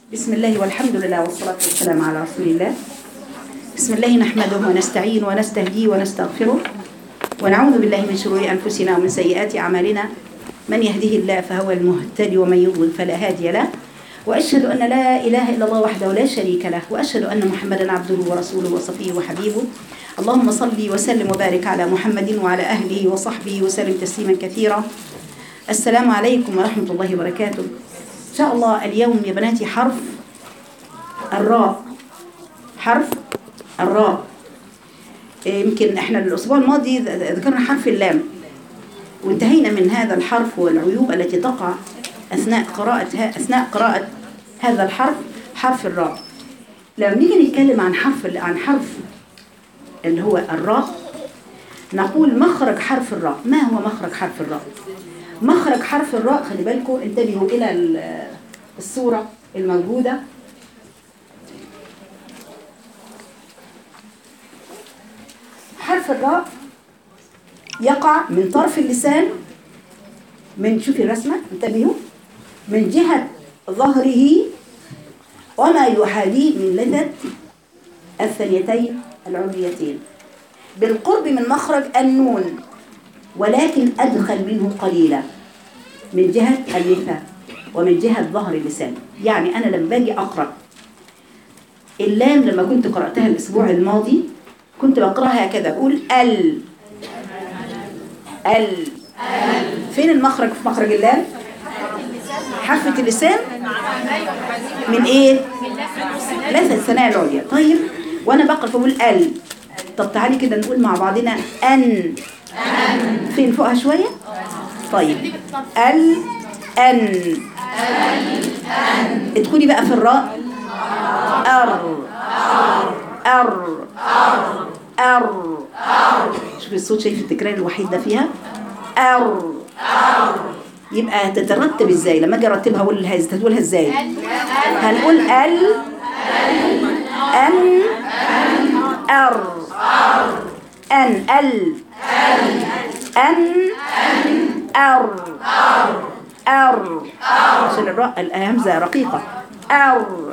بسم الله والحمد لله والصلاة والسلام على رسول الله بسم الله نحمده ونستعين ونستهديه ونستغفره ونعوذ بالله من شرور أنفسنا ومن سيئات أعمالنا من يهده الله فهو المهتدي ومن يضلل فلا هادي له وأشهد أن لا إله إلا الله وحده لا شريك له وأشهد أن محمدا عبده ورسوله وصفيه وحبيبه اللهم صل وسلم وبارك على محمد وعلى أهله وصحبه وسلم تسليما كثيرا السلام عليكم ورحمة الله وبركاته إن شاء الله اليوم يا بناتي حرف الراء حرف الراء إيه، يمكن احنا الأسبوع الماضي ذ- ذكرنا حرف اللام وانتهينا من هذا الحرف والعيوب التي تقع أثناء قراءة ها- أثناء قراءة هذا الحرف حرف الراء لما نيجي نتكلم عن حرف ال- عن حرف اللي هو الراء نقول مخرج حرف الراء ما هو مخرج حرف الراء مخرج حرف الراء خلي بالكم انتبهوا إلى ال- الصورة الموجودة حرف الراء يقع من طرف اللسان من شوفي الرسمة انتبهوا من جهة ظهره وما يحاذيه من لثة الثنيتين العليتين بالقرب من مخرج النون ولكن أدخل منه قليلا من جهة اللثة ومن جهة ظهر اللسان يعني أنا لما باجي أقرأ اللام لما كنت قرأتها الأسبوع الماضي كنت بقرأها هكذا أقول ال ال فين المخرج في مخرج اللام حافة اللسان من ايه لثة الثنايا العليا طيب وانا بقرأ فبقول ال طب تعالي كده نقول مع بعضنا ان فين فوقها شوية طيب ال ان ادخلي بقى في الراء ار ار ار شوفي الصوت شايف التكرار الوحيد ده فيها ار يبقى تترتب ازاي لما اجي ارتبها اقول لها هتقولها ازاي هنقول ال ان ار ان ال ان ار ار عشان الراء الهمزه رقيقه ار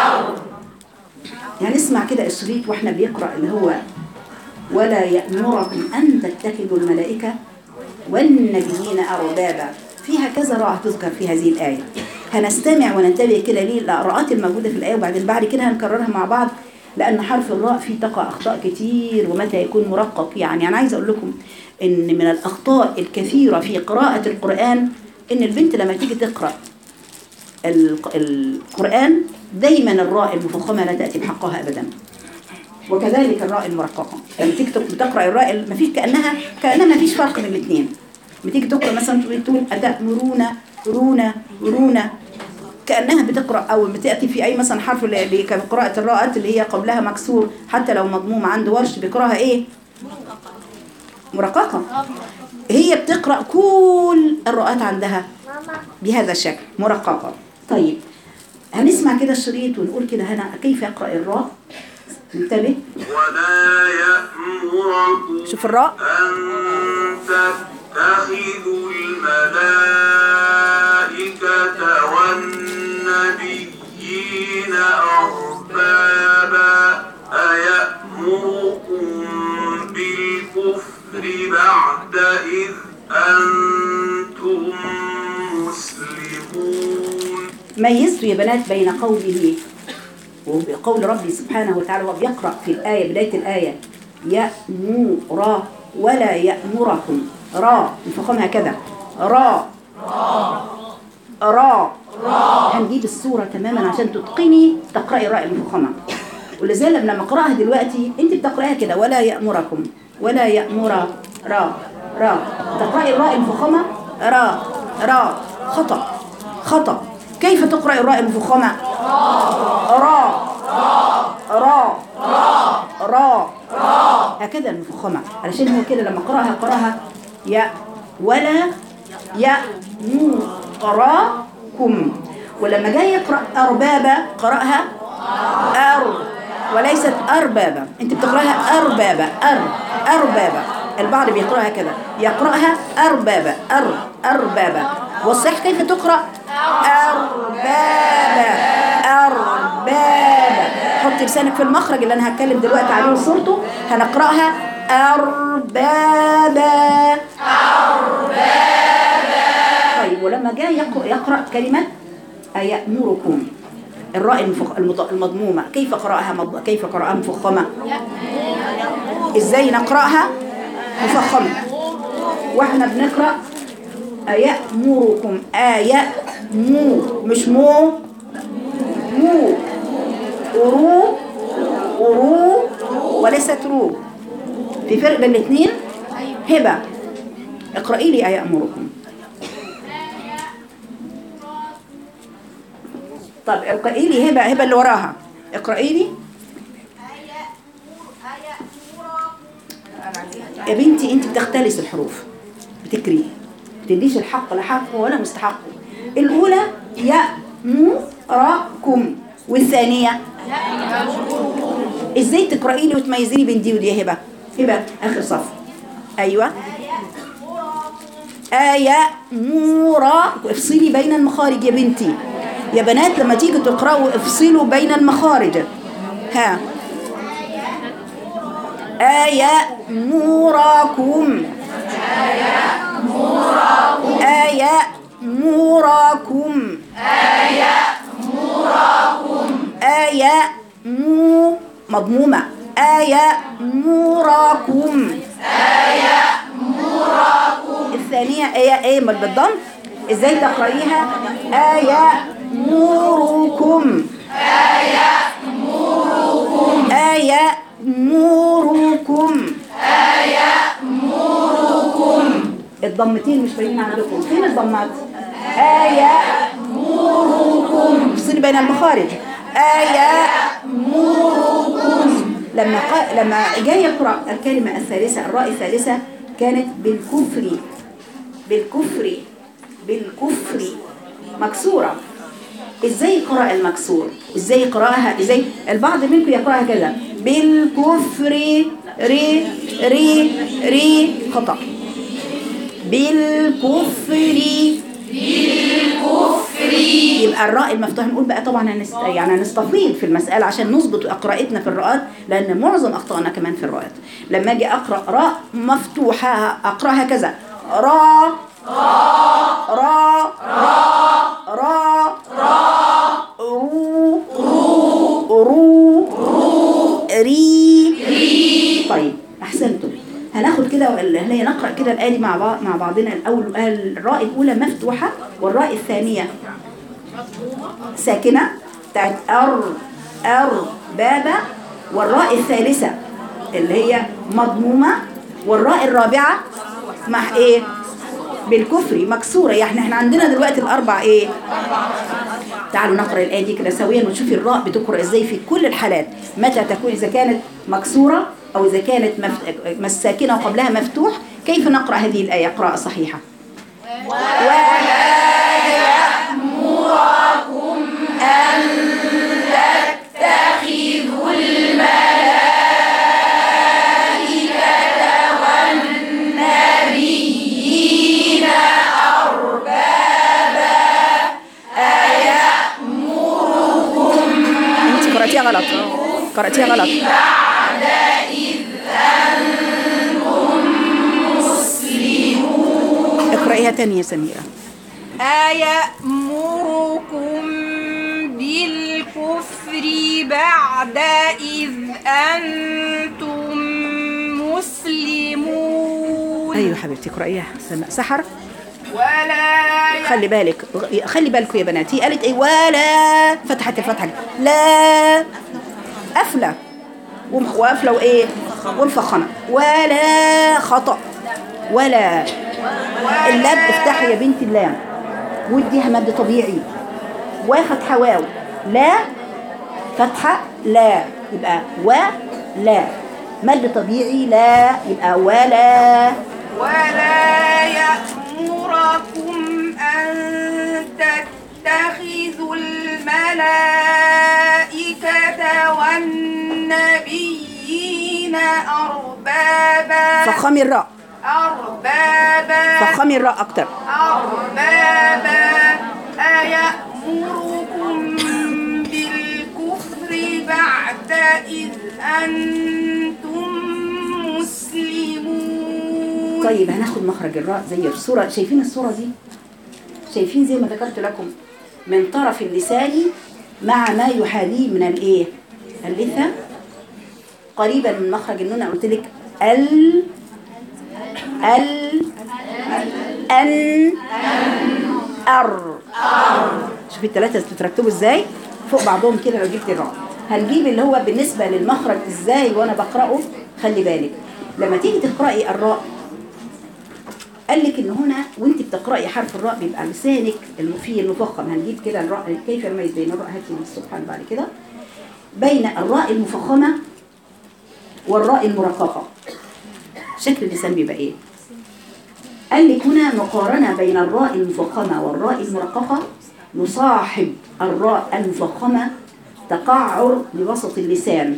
يعني اسمع كده الشريط واحنا بيقرا اللي هو ولا يأمركم أن تتخذوا الملائكة والنبيين أربابا فيها كذا راء تذكر في هذه الآية هنستمع وننتبه كده ليه القراءات الموجودة في الآية وبعدين بعد كده هنكررها مع بعض لأن حرف الراء فيه تقع أخطاء كتير ومتى يكون مرقق يعني أنا عايزة أقول لكم إن من الأخطاء الكثيرة في قراءة القرآن إن البنت لما تيجي تقرأ الق- القرآن دايما الراء المفخمة لا تأتي بحقها أبدا وكذلك الراء المرققة لما تيجي تق- تقرأ الراء ما فيش كأنها كأنها ما فيش فرق بين الاثنين بتيجي تقرأ مثلا تقول- تقول أتأمرون رونا رونا كأنها بتقرأ أو بتأتي في أي مثلا حرف اللي اللي كان قراءة الراءات اللي هي قبلها مكسور حتى لو مضموم عند ورش بيقرأها إيه؟ مرققة هي بتقرأ كل الراءات عندها بهذا الشكل مرققة طيب هنسمع كده الشريط ونقول كده هنا كيف يقرأ الراء انتبه ولا يأمركم شوف الراء أن تتخذوا الملائكة والنبيين أربابا أيأمركم بالكفر بعد إذ أنتم مسلمون ميزت يا بنات بين قوله وقول ربي سبحانه وتعالى وهو بيقرأ في الآية بداية الآية يأمر ولا يأمركم را نفخم هكذا را را هنجيب الصورة تماما عشان تتقني تقرأي الراء المفخمة ولذلك لما اقراها دلوقتي انت بتقراها كده ولا يأمركم ولا يأمر را را تقرأي الراء المفخمة را را خطأ خطأ كيف تقرأ الراء المفخمة را را را هكذا المفخمة علشان هو كده لما قرأها قرأها يا ولا يا مو قراكم ولما جاي يقرأ أربابا قرأها أر وليست أربابا أنت بتقرأها أربابا أر أربابا البعض بيقرأها كده يقرأها أربابا أر أربابا والصح كيف تقرأ أربابا لسانك في المخرج اللي انا هتكلم دلوقتي عليه وصورته هنقراها اربابا طيب ولما جاء يقرأ, يقرأ كلمة أيأمركم الراء المفخ- المض- المضمومة كيف قرأها مض... كيف قرأها مفخمة ازاي نقرأها مفخمة واحنا بنقرأ أيأمركم آية مو مش مو مو أرو أرو وليست رو في فرق بين الاثنين هبة اقرأي لي أيأمركم طب اقرأي لي هبة هبة اللي وراها اقرأي لي يا بنتي انت بتختلس الحروف بتكري بتديش الحق لا حق ولا مستحق الاولى يأمركم والثانيه ازاي تقراي لي وتميزي لي بين دي ودي يا هبه هبه اخر صف ايوه آية مورا افصلي بين المخارج يا بنتي يا بنات لما تيجوا تقرأوا افصلوا بين المخارج ها آية موراكم آية موراكم آية مو مضمومة آية موراكم الثانية آية آية مال بالضم ازاي تقرأيها آية موروكم آية موروكم الضمتين مش باينين عندكم فين الضمات آية موروكم افصلي بين المخارج آية موروكم لما قا... لما جاي يقرأ الكلمة الثالثة الراء الثالثة كانت بالكفر بالكفر بالكفر مكسورة ازاي يقرأ المكسور ازاي يقرأها ازاي البعض منكم يقرأها كذا بالكفر ري ري ري خطأ بالكفر بالكفر يبقى الراء المفتوح نقول بقى طبعا هنست... يعني هنستفيض في المسألة عشان نظبط قراءتنا في الراءات لأن معظم أخطائنا كمان في الراءات لما أجي أقرأ راء مفتوحة أقرأها كذا را را را را رو رو ري طيب احسنتم هناخد كده اللي هي نقرا كده الايه دي مع بعض مع بعضنا الاول الراء الاولى مفتوحه والراء الثانيه ساكنه بتاعت ار ار بابا والراء الثالثه اللي هي مضمومه والراء الرابعه مع ايه بالكفر مكسوره يعني احنا عندنا دلوقتي الاربع ايه تعالوا نقرا الايه دي كده سويا ونشوف الراء بتقرا ازاي في كل الحالات متى تكون اذا كانت مكسوره او اذا كانت مف... مس- ساكنه وقبلها مفتوح كيف نقرا هذه الايه قراءه صحيحه انت قراتيها غلط قراتيها غلط اقرأيها تاني يا سميرة أيأمركم بالكفر بعد إذ أنتم مسلمون ايوه حبيبتي اقرأيها سم- سحر ولا خلي بالك خلي بالكم يا بنات هي قالت ايه ولا فتحت الفتحة لا قافلة وم- وقافلة وايه ومفخمة ولا خطأ ولا اللام افتحي يا بنتي اللام وديها مد طبيعي وفتحة واو لا فتحة لا يبقى ولا مد طبيعي لا يبقى ولا ولا يأمركم أن تتخذوا الملائكة والنبيين أربابا فخمي الراء أربابا فخمي الراء أكتر أربابا أيأمركم بالكفر بعد وأنتم مسلمون طيب هناخد مخرج الراء زي الصورة شايفين الصورة دي شايفين زي ما ذكرت لكم من طرف اللسان مع ما يحاذيه من الايه اللثة قريبا من مخرج النون أنا قلت لك ال ال ان ار شوفي الثلاثة بترتبوا ازاي فوق بعضهم كده لو جبت الراء هنجيب اللي هو بالنسبة للمخرج ازاي وانا بقرأه خلي بالك لما تيجي تقرأي الراء قال لك ان هنا وانت بتقراي حرف الراء بيبقى لسانك الم- فيه المفخم هنجيب كده الراء كيف يميز بين الراء هاتي من سبحان بعد كده بين الراء المفخمه والراء المرققه شكل اللسان بيبقى ايه قال لك هنا مقارنه بين الراء المفخمه والراء المرققه نصاحب الراء المفخمه تقعر لوسط اللسان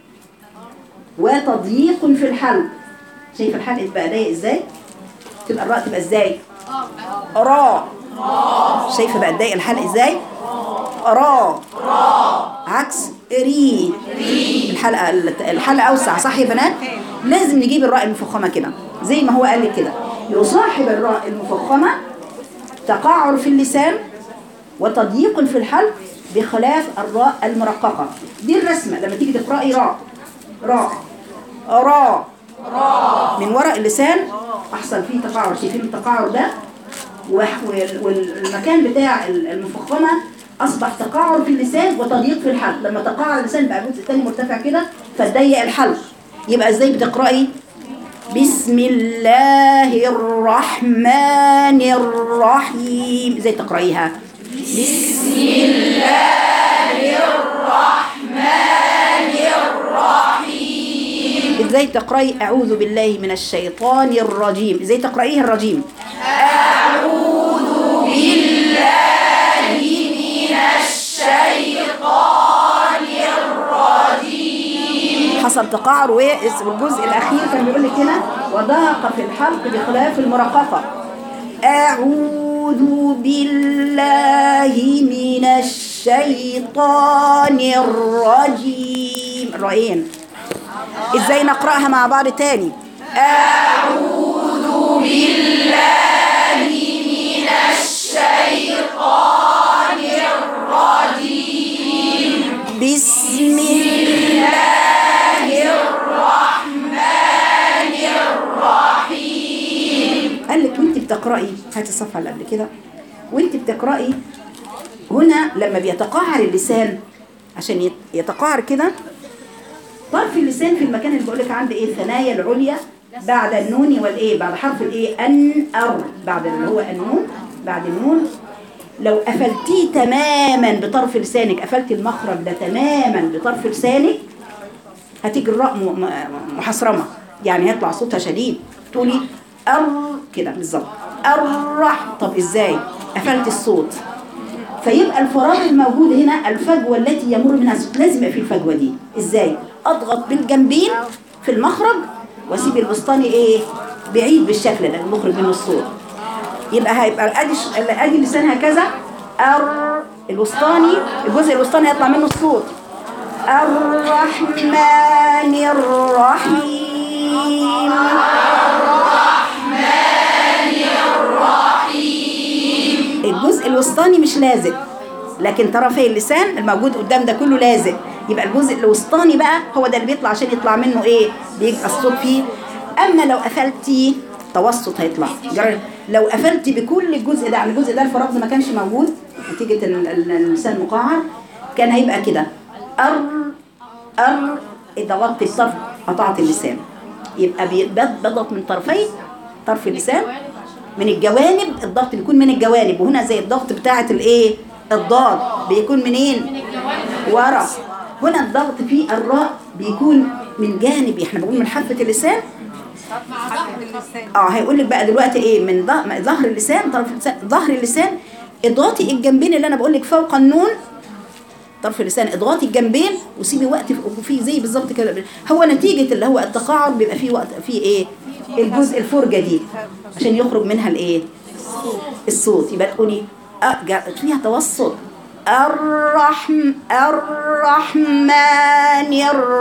وتضييق في الحلق شايف الحلق تبقى ضيق ازاي تبقى الراء تبقى ازاي راء شايفه بقى ضيق الحلق ازاي راء عكس ري الحلقه الحلقه اوسع صح يا بنات لازم نجيب الراء المفخمه كده زي ما هو قال لك كده يصاحب الراء المفخمه تقعر في اللسان وتضييق في الحلق بخلاف الراء المرققه دي الرسمه لما تيجي تقراي راء راء راء من وراء اللسان احصل فيه تقعر شايفين التقعر ده وح- وال- والمكان بتاع المفخمه اصبح تقعر في اللسان وتضييق في الحلق لما تقعر اللسان بقى الجزء الثاني مرتفع كده فتضيق الحلق يبقى ازاي بتقراي بسم الله الرحمن الرحيم ازاي تقرايها بسم ازاي تقراي اعوذ بالله من الشيطان الرجيم ازاي تقرايه الرجيم حصل تقعر والجزء الاخير كان بيقول لك هنا وضاق في الحلق بخلاف المرققه اعوذ بالله من الشيطان الرجيم الرأيين ازاي نقراها مع بعض تاني بسم الله الرحمن الرحيم قال لك وانت بتقرأي هاتي الصفحة اللي قبل كده وانت بتقرأي هنا لما بيتقعر اللسان عشان يت- يتقعر كده طرف اللسان في المكان اللي بقول لك عند ايه الثنايا العليا بعد النون والايه بعد حرف الايه ان ار بعد اللي هو النون بعد النون لو قفلتيه تماما بطرف لسانك قفلتي المخرج ده تماما بطرف لسانك هتيجي الراء م- م- محصرمه يعني هيطلع صوتها شديد تقولي ار كده بالظبط الرح طب ازاي قفلت الصوت فيبقى الفراغ الموجود هنا الفجوه التي يمر منها الصوت لازم يبقى في الفجوه دي ازاي اضغط بالجنبين في المخرج واسيب الوسطاني ايه بعيد بالشكل ده المخرج منه الصوت يبقى هيبقى ادي ش- ادي اللسان هكذا ار الوسطاني الجزء الوسطاني هيطلع منه الصوت الرحمن الرحيم الجزء الوسطاني مش لازق لكن طرفي اللسان الموجود قدام ده كله لازق يبقى الجزء الوسطاني بقى هو ده اللي بيطلع عشان يطلع منه ايه بيبقى الصوت فيه اما لو قفلتي توسط هيطلع جر- لو قفلتي بكل الجزء ده يعني الجزء ده الفراغ ده ما كانش موجود نتيجه ال- ال- اللسان مقعر كان هيبقى كده ار ار ضغطت الطرف قطعت اللسان يبقى بي- بض- بضغط من طرفي طرف اللسان من الجوانب الضغط بيكون من الجوانب وهنا زي الضغط بتاعه الايه الضاد بيكون منين ورا هنا الضغط في الراء بيكون من جانب احنا بنقول من حافه اللسان اه هيقول لك بقى دلوقتي ايه من ظه- ظهر اللسان طرف اللسان ظهر اللسان اضغطي الجنبين اللي انا بقول لك فوق النون طرف اللسان اضغطي الجنبين وسيبي وقت فيه زي بالظبط كده هو نتيجه اللي هو التقاعر بيبقى فيه وقت فيه ايه الجزء الفرجه دي عشان يخرج منها الايه الصوت يبقى تقولي اه جا- فيها توسط الرحم الرحمن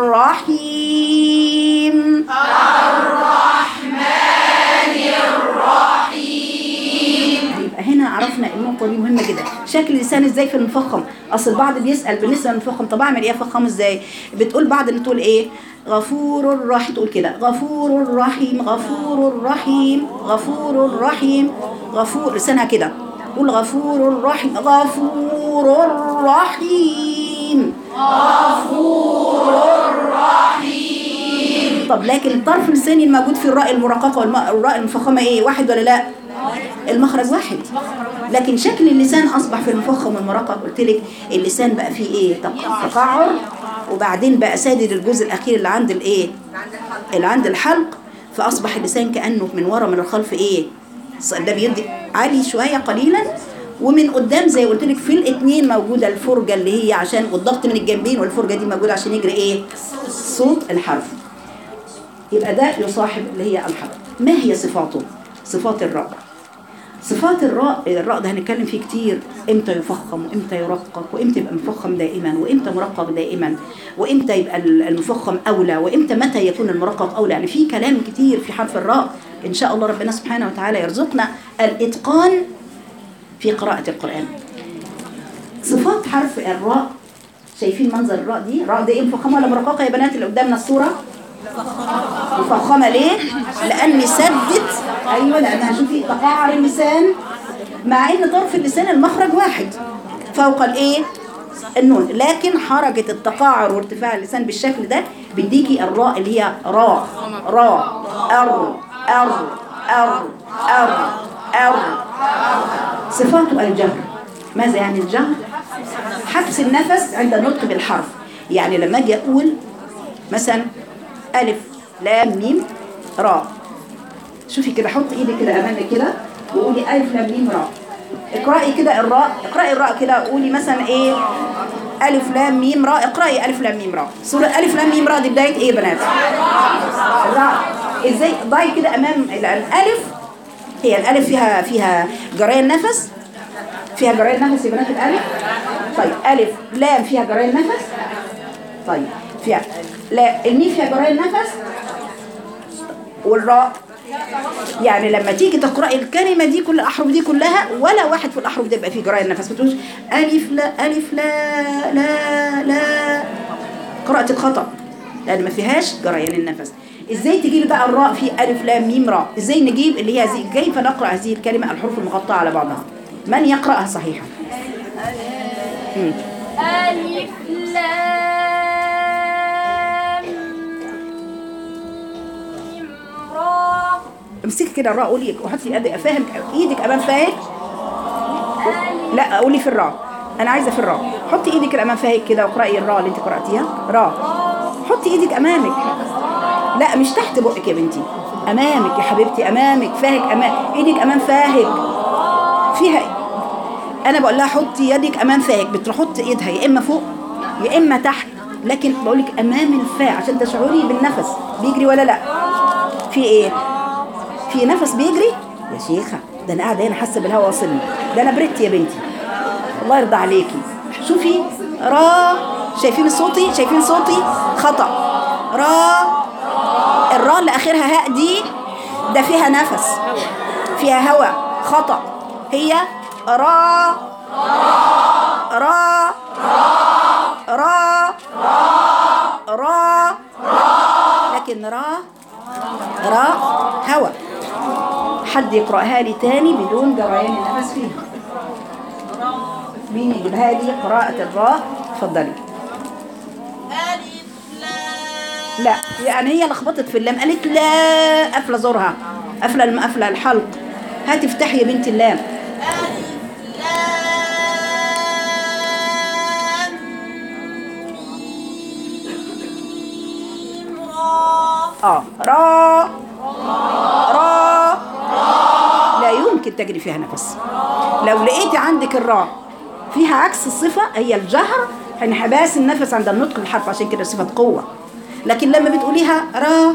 الرحيم يبقى هنا عرفنا النقطة دي مهمة جدا شكل اللسان ازاي في المفخم اصل البعض بيسأل بالنسبة للمفخم طب اعمل ايه افخمه ازاي بتقول بعض اللي تقول ايه غفور رحيم تقول كده غفور رحيم غفور رحيم غفور رحيم غفور لسانها كده تقول غفور رحيم غفور رحيم طب لكن الطرف اللساني الموجود في الراء المرققة والراء المفخمة ايه واحد ولا لا المخرج واحد لكن شكل اللسان اصبح في المفخم والمرقق قلت لك اللسان بقى فيه ايه تق- تقعر وبعدين بقى سادد الجزء الاخير اللي عند الايه اللي عند الحلق فاصبح اللسان كانه من ورا من الخلف ايه ص- ده بيدي عالي شويه قليلا ومن قدام زي قلت لك في الاثنين موجوده الفرجه اللي هي عشان والضغط من الجنبين والفرجه دي موجوده عشان يجري ايه صوت الحرف يبقى ده يصاحب اللي هي الحرف ما هي صفاته صفات الراء صفات الراء الراء ده هنتكلم فيه كتير امتى يفخم وامتى يرقق وامتى يبقى مفخم دائما وامتى مرقق دائما وامتى يبقى المفخم اولى وامتى متى يكون المرقق اولى يعني في كلام كتير في حرف الراء ان شاء الله ربنا سبحانه وتعالى يرزقنا الاتقان في قراءة القرآن صفات حرف الراء شايفين منظر الراء دي راء دي ايه مفخمه ولا مرققه يا بنات اللي قدامنا الصوره مفخمه ليه لاني سدت ايوه لانها شوفي تقعر اللسان مع ان طرف اللسان المخرج واحد فوق الايه النون لكن حركه التقاعر وارتفاع اللسان بالشكل ده بيديكي الراء اللي هي راء راء ار ار ار ار ار صفات الجهر ماذا يعني الجهر حبس النفس عند النطق بالحرف يعني لما اجي اقول مثلا الف لام ميم راء شوفي كده حط ايدك كده امامك كده وقولي الف لام ميم راء اقراي كده الراء اقراي الراء كده قولي مثلا ايه الف لام ميم راء اقراي الف لام ميم راء سوره الف لام ميم راء دي بدايه ايه يا بنات الراء ازاي ضعي كده امام الالف هي الالف فيها فيها جريان نفس فيها جريان نفس يا بنات الالف طيب الف لام فيها جريان نفس طيب فيها لا الميم فيها جريان نفس والراء يعني لما تيجي تقرأي الكلمة دي كل الأحرف دي كلها ولا واحد في الأحرف دي يبقى فيه جريان نفس ما تقولش ألف لا ألف لا لا لا قراءة الخطأ لأن ما فيهاش جريان النفس ازاي تجيب بقى الراء في ألف لام ميم راء ازاي نجيب اللي هي زي كيف نقرأ هذه الكلمة الحروف المقطعة على بعضها من يقرأها صحيحا مم. ألف لام ميم را امسكي كده الراء قولي وحطي ايدك فاهم ايدك امام فاهك لا قولي في الراء انا عايزه في الراء حطي ايدك الامام فاهك كده واقراي الراء اللي انت قراتيها راء حطي ايدك امامك لا مش تحت بقك يا بنتي امامك يا حبيبتي امامك فاهك امام ايدك امام فاهك فيها انا بقول لها حطي يدك امام فاهك بتحط ايدها يا اما فوق يا اما تحت لكن بقول لك امام الفاء عشان تشعري بالنفس بيجري ولا لا في ايه في نفس بيجري يا شيخة ده انا قاعدة هنا حاسة بالهوا واصلني ده انا بريت يا بنتي الله يرضى عليكي شوفي را شايفين صوتي شايفين صوتي خطأ را الراء اللي اخرها هاء دي ده فيها نفس فيها هواء خطأ هي را را را را لكن را را هوا حد يقرأها لي تاني بدون جريان النفس فيها مين يجيبها لي قراءة الراء اتفضلي لا يعني هي لخبطت في اللام قالت لا قافله زورها قافله الم- قافله الحلق هاتي افتحي يا بنت اللام اه را را لا يمكن تجري فيها نفس لو لقيتي عندك الراء فيها عكس الصفة هي الجهر انحباس النفس عند النطق بالحرف عشان كده صفة قوة لكن لما بتقوليها را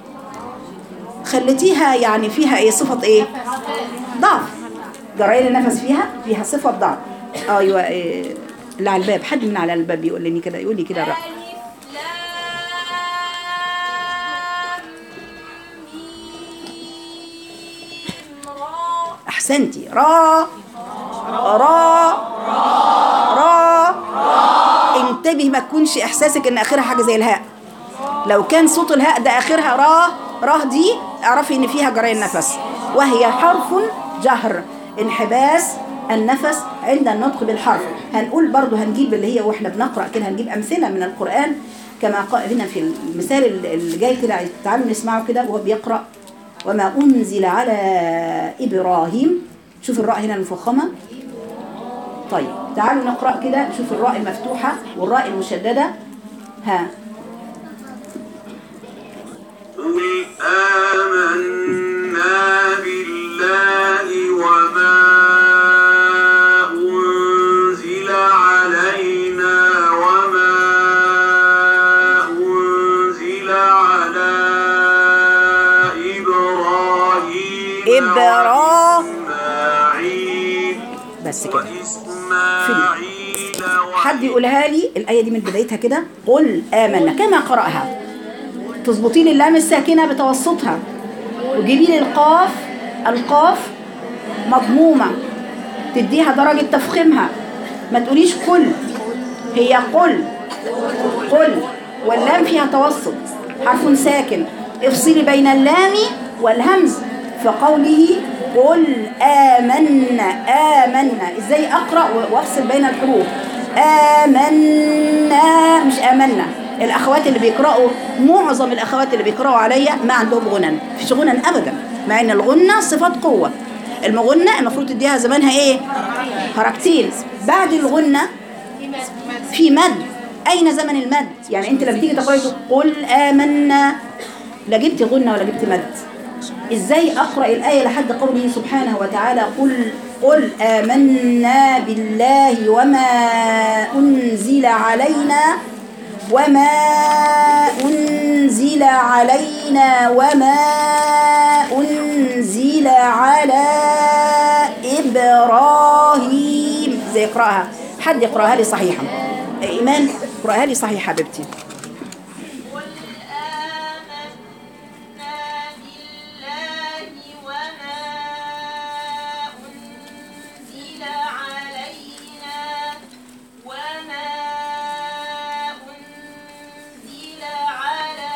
خليتيها يعني فيها ايه صفة ايه ضعف جريان النفس فيها فيها صفة ضعف ايوه إيه اللي على الباب حد من على الباب يقول لي كده يقول لي كده الراء ألف لام ميم را احسنتي را را را انتبه ما تكونش احساسك ان اخرها حاجه زي الهاء لو كان صوت الهاء ده اخرها را را دي اعرفي ان فيها جري النفس وهي حرف جهر انحباس النفس عند النطق بالحرف هنقول برضو هنجيب اللي هي واحنا بنقرا كده هنجيب امثله من القران كما قال هنا في المثال اللي جاي كده تعالوا نسمعه كده وهو بيقرا وما انزل على ابراهيم شوف الراء هنا المفخمه طيب تعالوا نقرا كده شوف الراء المفتوحه والراء المشدده ها قل آمنا بالله وما أنزل علينا وما أنزل على إبراهيم إبرا- وإسماعيل بس كده وإسماعيل حد يقولها لي الآية دي من بدايتها كده قل آمنا كما قرأها تظبطي لي اللام الساكنة بتوسطها وجيبي لي القاف القاف مضمومة تديها درجة تفخيمها ما تقوليش قل هي قل قل واللام فيها توسط حرف ساكن افصلي بين اللام والهمز فقوله قل آمنا آمنا ازاي اقرأ وافصل بين الحروف آمنا مش آمنا الأخوات اللي بيقرأوا معظم الأخوات اللي بيقرأوا عليا ما عندهم غنن مفيش غنن أبدا مع إن الغنة صفة قوة المغنة المفروض تديها زمانها إيه؟ حركتين بعد الغنة في مد أين زمن المد؟ يعني أنت لما تيجي تقرأي تقول قل آمنا لا جبت غنة ولا جبت مد ازاي اقرا الايه لحد قوله سبحانه وتعالى قل قل آمنا بالله وما أنزل علينا وما أنزل علينا وما أنزل على إبراهيم زي يقرأها حد يقرأها لي صحيحا إيمان اقرأها لي صحيحة حبيبتي قل آمنا بالله وما أنزل علينا وما أنزل على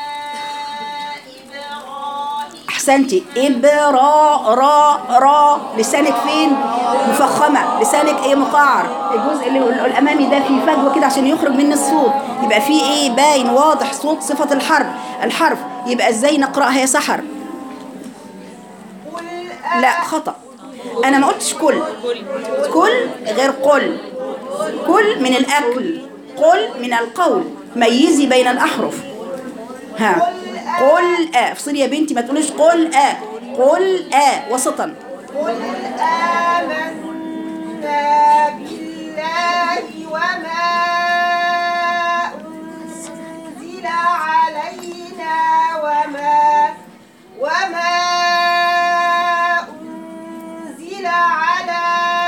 إبراهيم احسنتي ابرا را را لسانك فين مفخمه لسانك ايه مقعر الجزء اللي اللي الامامي ده فيه فجوه كده عشان يخرج منه الصوت يبقى فيه ايه باين واضح صوت صفه الحرف الحرف يبقى ازاي نقراها يا سحر لا خطا انا ما قلتش كل كل غير قل كل من الاكل قل من القول ميزي بين الاحرف ها قل آ افصلي يا بنتي ما تقوليش قل آ قل آ وسطا قل آمنا بالله وما أنزل علينا وما وما أنزل على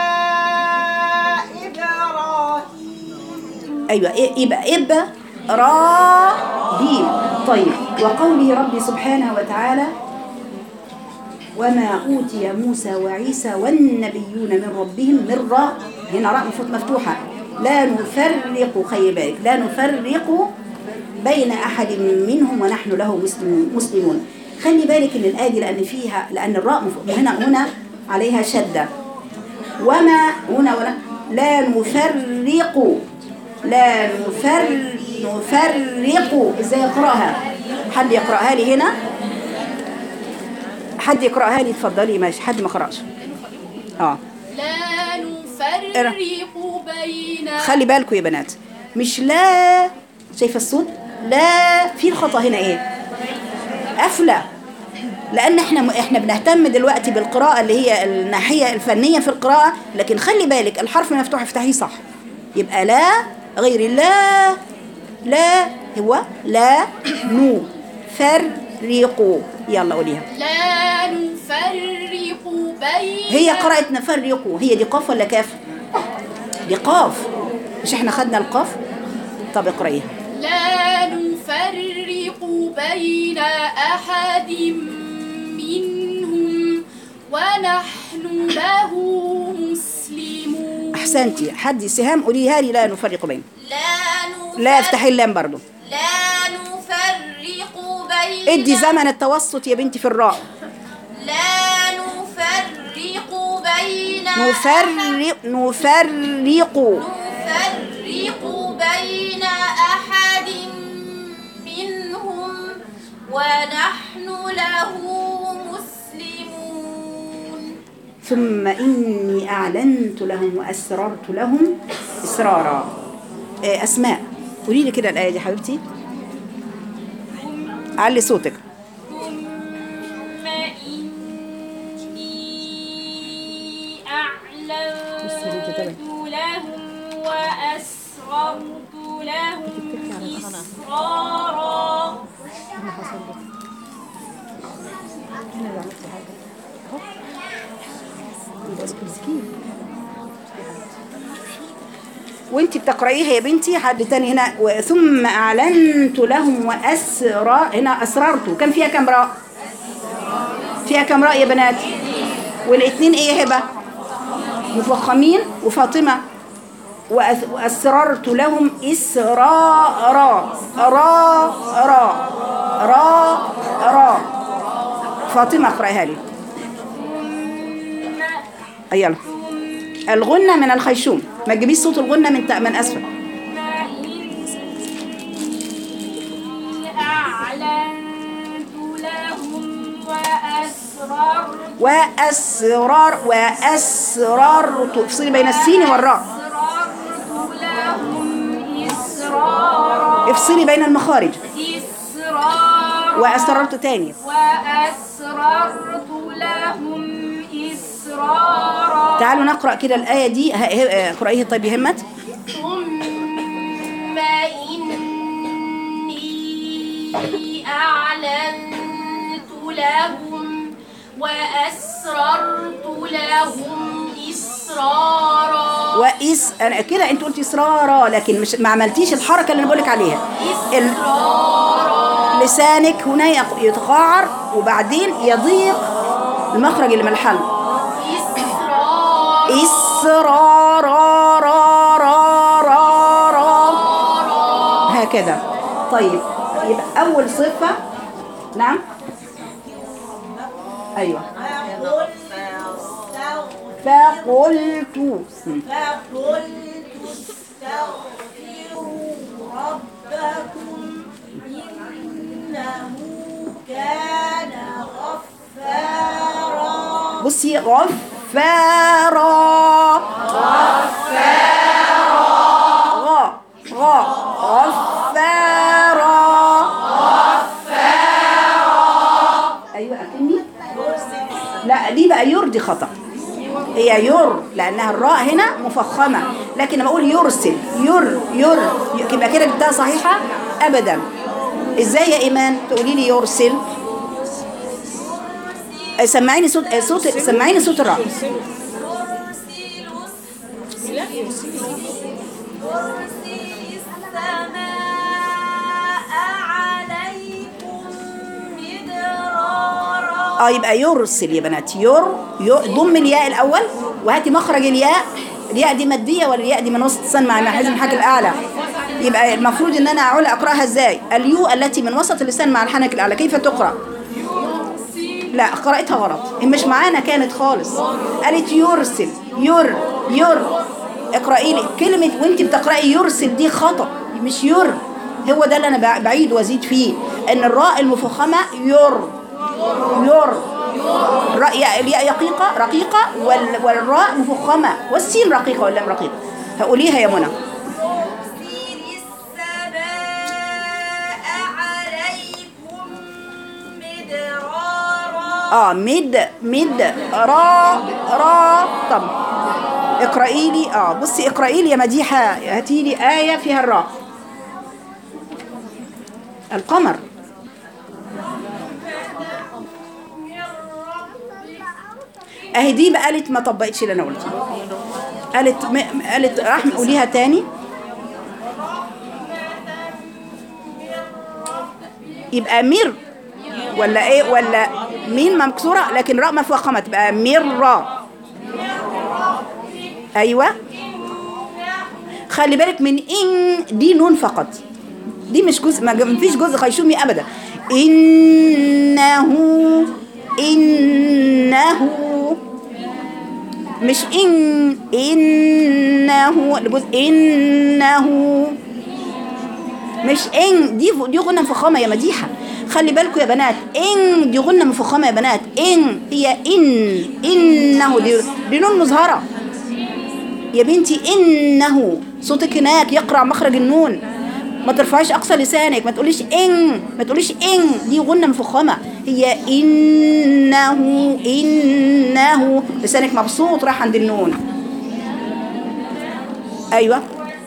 إبراهيم ايوه إيه يبقى ابا را هيم طيب وقوله ربي سبحانه وتعالى وما أوتي موسى وعيسى والنبيون من ربهم من را هنا راء مفروض مفتوحة لا نفرق خلي بالك لا نفرق بين أحد منهم ونحن له مسلمون مسلمون خلي بالك إن الآية دي لأن فيها لأن الراء مف- هنا هنا عليها شدة وما هنا ولا لا نفرق لا نفر نفرق ازاي اقراها حد يقراها لي هنا حد يقراها لي اتفضلي ماشي حد ما قراش اه لا نفرق بين خلي بالكم يا بنات مش لا شايفه الصوت لا في الخطا هنا ايه قافله لان احنا احنا بنهتم دلوقتي بالقراءه اللي هي الناحيه الفنيه في القراءه لكن خلي بالك الحرف المفتوح افتحيه صح يبقى لا غير لا لا هو لا نو فرقوا يلا قوليها لا نفرق بين هي قرأت نفرقوا هي دي قاف ولا كاف دي قاف مش احنا خدنا القاف طب اقرأيها لا نفرق بين أحد منهم ونحن له مسلمون احسنتي حد سهام قوليها لي لا نفرق بين لا نفرق لا افتحي اللام برضو لا نفرق بين ادي زمن التوسط يا بنتي في الراء لا نفرق بين نفرق نفرق نفرق بين أحد منهم ونحن له مسلمون ثم إني أعلنت لهم وأسررت لهم إسرارا آه، أسماء قولي لي كده الآية دي حبيبتي علي صوتك ثم إني أعلنت لهم وأسررت لهم إسرارا وانت بتقرأيها يا بنتي حد تاني هنا و- ثم أعلنت لهم وأسرار هنا أسررت كم فيها كم راء فيها كم راء يا بنات والاثنين ايه يا هبة مفخمين وفاطمة وأس- وأسررت لهم إسرارا را را را را فاطمة اقرأيها لي يلا الغنة من الخيشوم ما تجيبيش صوت الغنة من تأ- من أسفل أعلنت لهم وأسررت وأسرار وأسررت افصلي بين السين والراء أسررت لهم إسرارا افصلي بين المخارج إسرارا وأسررت تاني وأسررت لهم إسرارا تعالوا نقرأ كده الآية دي ه- ه- اقرأيها طيب يا همت ثم إني أعلنت لهم وأسررت لهم إسرارا وإس أنا كده أنت قلتي إسرارا لكن مش ما عملتيش الحركة اللي أنا بقولك عليها ال- لسانك هنا يق- يتقاعر وبعدين يضيق المخرج اللي من الحلق إسرارا إسرارا را را را را هكذا طيب يبقى أول صفة نعم أيوة فقلت م. فقلت استغفروا ربكم إنه كان غفارا بصي غفارا غفارا غا غا غفارا ايوه اكني لا دي بقى يرضي خطأ هي ير لانها الراء هنا مفخمه لكن لما اقول يرسل ير ير يبقى كده جبتها صحيحه ابدا ازاي يا ايمان تقولي لي يرسل آه، سمعيني صوت آه، صوت سمعيني صوت الراء يرسل السماء عليكم مدرارا اه يبقى يرسل يا بنات ير ي- ضم الياء الاول وهاتي مخرج الياء الياء دي ماديه ولا الياء دي من وسط السن مع حزم الحنك الاعلى يبقى المفروض ان انا اقول اقراها ازاي اليو التي من وسط اللسان مع الحنك الاعلى كيف تقرا لا قرأتها غلط هي مش معانا كانت خالص قالت يرسل ير ير اقرأي لي كلمة وانت بتقرأي يرسل دي خطأ مش ير هو ده اللي انا بع- بعيد وازيد فيه ان الراء المفخمة ير ير الراء يا- الياء رقيقة رقيقة وال- والراء مفخمة والسين رقيقة واللام رقيقة هقوليها يا منى يرسل السماء عليكم مدرارا اه مد مد را را طب اقرأي لي اه بصي اقرأي لي يا مديحة هاتي لي آية فيها الراء القمر اهي دي بقى قالت ما طبقتش اللي انا قلته قالت م... قالت راح قوليها تاني يبقى مير ولا ايه ولا مين مكسوره لكن راء مفخمه تبقى مره ايوه خلي بالك من ان دي نون فقط دي مش جزء ما ما فيش جزء خيشومي ابدا انه انه مش ان انه الجزء انه مش ان دي دي غنة مفخمة يا مديحة خلي بالكم يا بنات ان دي غنة مفخمة يا بنات ان هي ان انه دي, دي نون مظهرة يا بنتي انه صوتك هناك يقرع مخرج النون ما ترفعيش اقصى لسانك ما تقوليش ان ما تقوليش ان دي غنة مفخمة هي انه انه لسانك مبسوط راح عند النون ايوه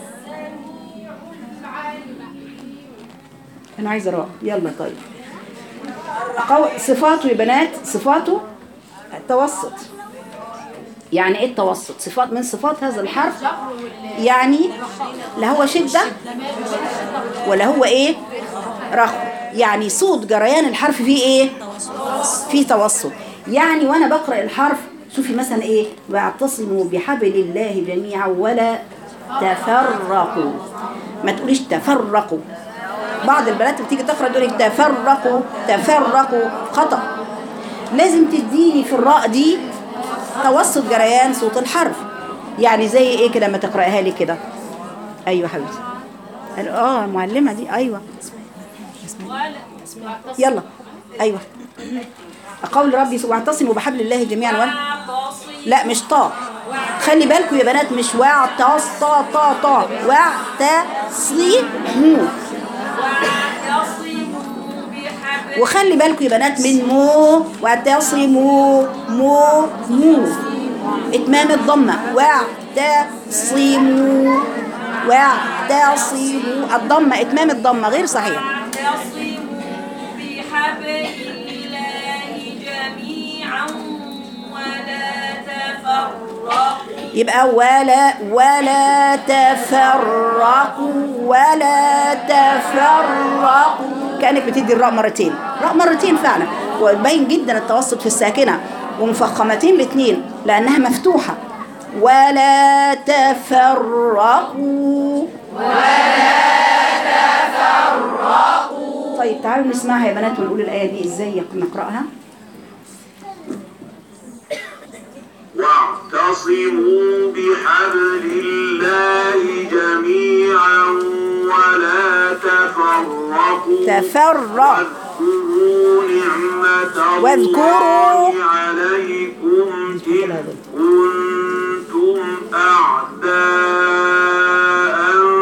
انا عايزه راء يلا طيب قو- صفاته يا بنات صفاته التوسط يعني ايه التوسط صفات من صفات هذا الحرف يعني لا هو شدة ولا هو ايه رخو يعني صوت جريان الحرف فيه ايه فيه توسط يعني وانا بقرأ الحرف شوفي مثلا ايه واعتصموا بحبل الله جميعا ولا تفرقوا ما تقوليش تفرقوا بعض البنات بتيجي تقرا تقول لك تفرقوا تفرقوا خطا لازم تديني في الراء دي توسط جريان صوت الحرف يعني زي ايه كده ما تقراها لي كده ايوه حبيبتي قال اه المعلمه دي ايوه يلا ايوه قول ربي واعتصموا بحبل الله جميعا ولا لا مش طا خلي بالكم يا بنات مش واعتص طا طا طا واعتصموا وخلي بالكم يا بنات من مو واعتصموا مو مو اتمام الضمه واعتصموا واعتصموا الضمه اتمام الضمه غير صحيح واعتصموا بحبل الله جميعا ولا تفرقوا يبقى ولا ولا تفرقوا ولا تفرقوا كانك بتدي الراء مرتين راء مرتين فعلا ويبين جدا التوسط في الساكنه ومفخمتين الاثنين لانها مفتوحه ولا تفرقوا ولا تفرقوا طيب تعالوا نسمعها يا بنات ونقول الايه دي ازاي نقراها واعتصموا بحبل الله جميعا ولا تفرقوا تفرق واذكروا نعمة واذكروا- الله عليكم إذ كنتم أعداء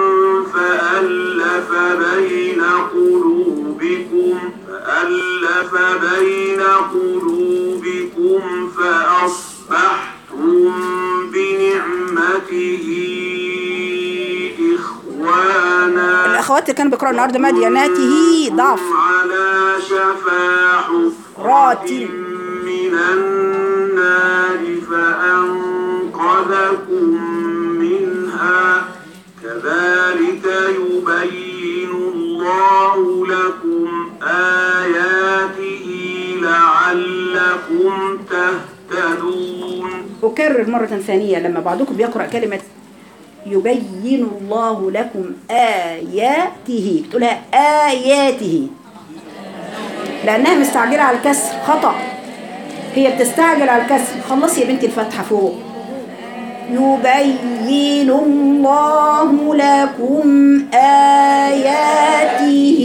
فألف بين قلوبكم فألف بين قلوبكم فأصبحتم بنعمته إخوانا الاخوات اللي كانوا بيقراوا النهارده مديناته ضعف على شفا رات. حفرة من النار فأنقذكم منها كذلك يبين الله لكم آياته لعلكم تهتدون أكرر مرة ثانية لما بعضكم بيقرأ كلمة يبين الله لكم آياته بتقولها آياته لأنها مستعجلة على الكسر خطأ هي بتستعجل على الكسر خلصي يا بنتي الفتحة فوق يبين الله لكم آياته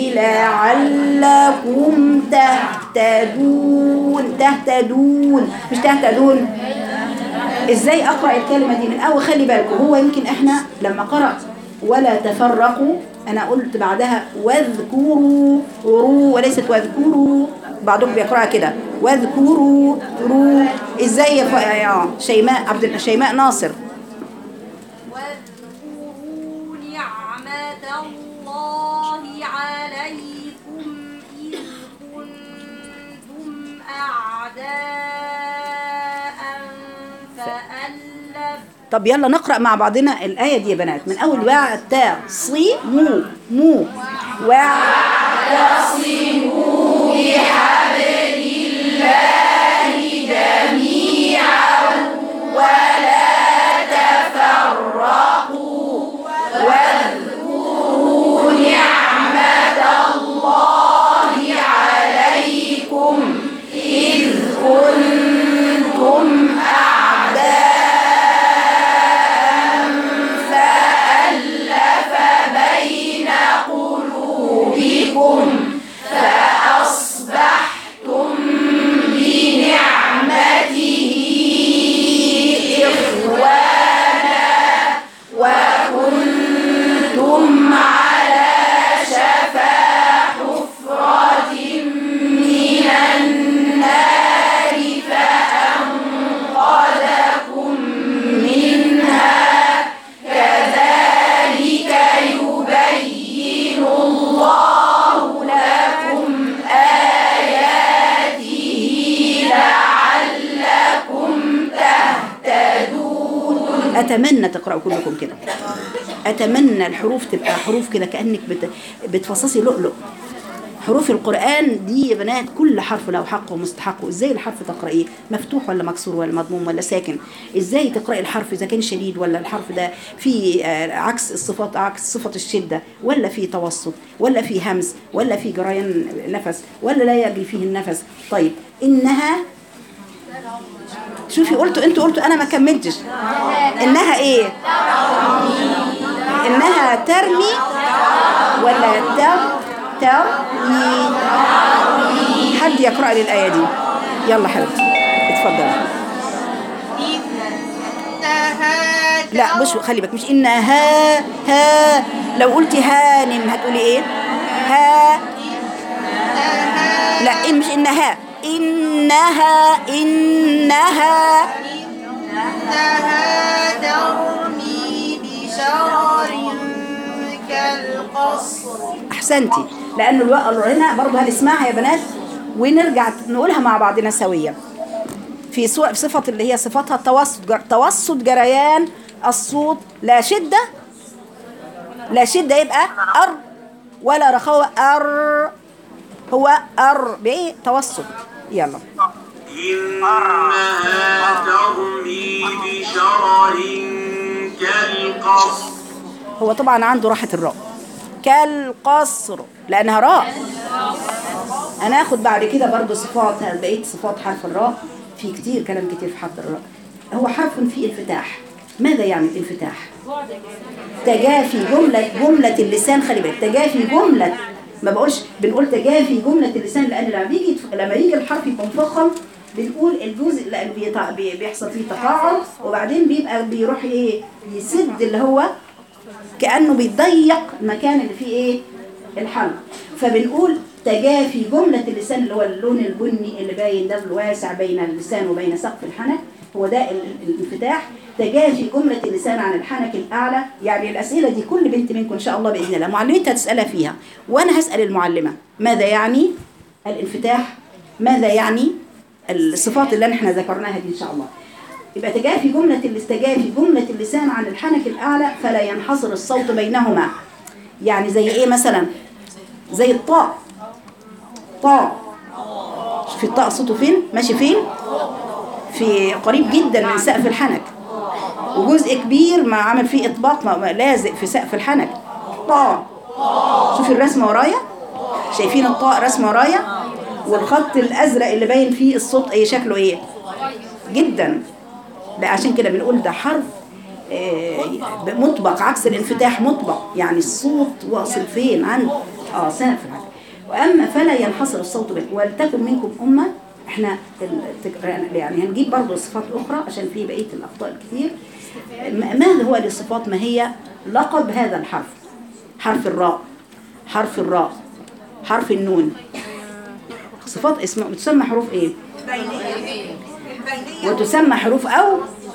لعلكم تهتدون تهتدون مش تهتدون ازاي اقرا الكلمه دي من اول خلي بالكم هو يمكن احنا لما قرات ولا تفرقوا انا قلت بعدها واذكروا رو وليست واذكروا بعضكم بيقراها كده واذكروا رو ازاي يا ف- يا شيماء عبد شيماء ناصر واذكروا نعمة الله عليكم إذ كنتم أعداء فألف طب يلا نقرا مع بعضنا الايه دي يا بنات من اول واع التاء صي مو مو واع اتمنى تقراوا كلكم كده اتمنى الحروف تبقى حروف كده كانك بت... بتفصصي لؤلؤ حروف القرآن دي يا بنات كل حرف له حق ومستحق ازاي الحرف تقرأيه مفتوح ولا مكسور ولا مضموم ولا ساكن ازاي تقرأي الحرف اذا كان شديد ولا الحرف ده في آه، عكس الصفات عكس صفة الشدة ولا في توسط ولا في همز ولا في جريان نفس ولا لا يجري فيه النفس طيب انها شوفي قلتوا انتوا قلتوا انا ما كملتش انها ايه انها ترمي ولا تر ترمي حد يقرأ لي الآية دي يلا حبيبتي اتفضلي لا مش خلي بالك مش انها ها لو قلتي هانم هتقولي ايه ها لا إن مش انها انها انها إنها ترمي بشرر كالقصر احسنتي لان الوقت هنا برضه هنسمعها يا بنات ونرجع نقولها مع بعضنا سويا في سو- في صفة اللي هي صفاتها التوسط جر... توسط جريان الصوت لا شدة لا شدة يبقى أر ولا رخاوة أر هو أر بإيه توسط يلا إنها ترمي بشرر كالقصر هو طبعا عنده راحة الراء كالقصر لأنها راء هناخد بعد كده برضو صفات بقية صفات حرف الراء في كتير كلام كتير في حرف الراء هو حرف فيه انفتاح ماذا يعني الانفتاح تجافي جملة جملة اللسان خلي بالك تجافي جملة ما بقولش بنقول تجافي جملة اللسان لأن لما بيجي لما يجي الحرف يبقى مفخم بنقول الجزء لأنه بيطع- بي- بيحصل فيه تقاعد وبعدين بيبقى بيروح ايه يسد اللي هو كأنه بيضيق المكان اللي فيه ايه الحلق فبنقول تجافي جملة اللسان اللي هو اللون البني اللي باين ده الواسع بين اللسان وبين سقف الحنك هو ده ال- ال- الانفتاح تجافي جملة اللسان عن الحنك الأعلى يعني الأسئلة دي كل بنت منكم إن شاء الله بإذن الله معلمتها تسألها فيها وأنا هسأل المعلمة ماذا يعني الانفتاح ماذا يعني الصفات اللي احنا ذكرناها دي إن شاء الله يبقى تجافي جملة الاستجافي جملة اللسان عن الحنك الأعلى فلا ينحصر الصوت بينهما يعني زي إيه مثلا زي الطاء طاء في الطاء صوته فين ماشي فين في قريب جدا من سقف الحنك وجزء كبير ما عامل فيه اطباق ما- ما لازق في سقف الحنك طاء شوفي الرسمه ورايا شايفين الطاء رسمه ورايا والخط الازرق اللي باين فيه الصوت ايه شكله ايه جدا لا عشان كده بنقول ده حرف آه، مطبق عكس الانفتاح مطبق يعني الصوت واصل فين عند اه سقف الحنك واما فلا ينحصر الصوت به ولتكن منكم امه احنا التك- يعني هنجيب برضه صفات اخرى عشان في بقيه الاخطاء الكتير م- ماذا هو الصفات ما هي لقب هذا الحرف حرف الراء حرف الراء حرف النون صفات اسمه بتسمى حروف ايه وتسمى حروف او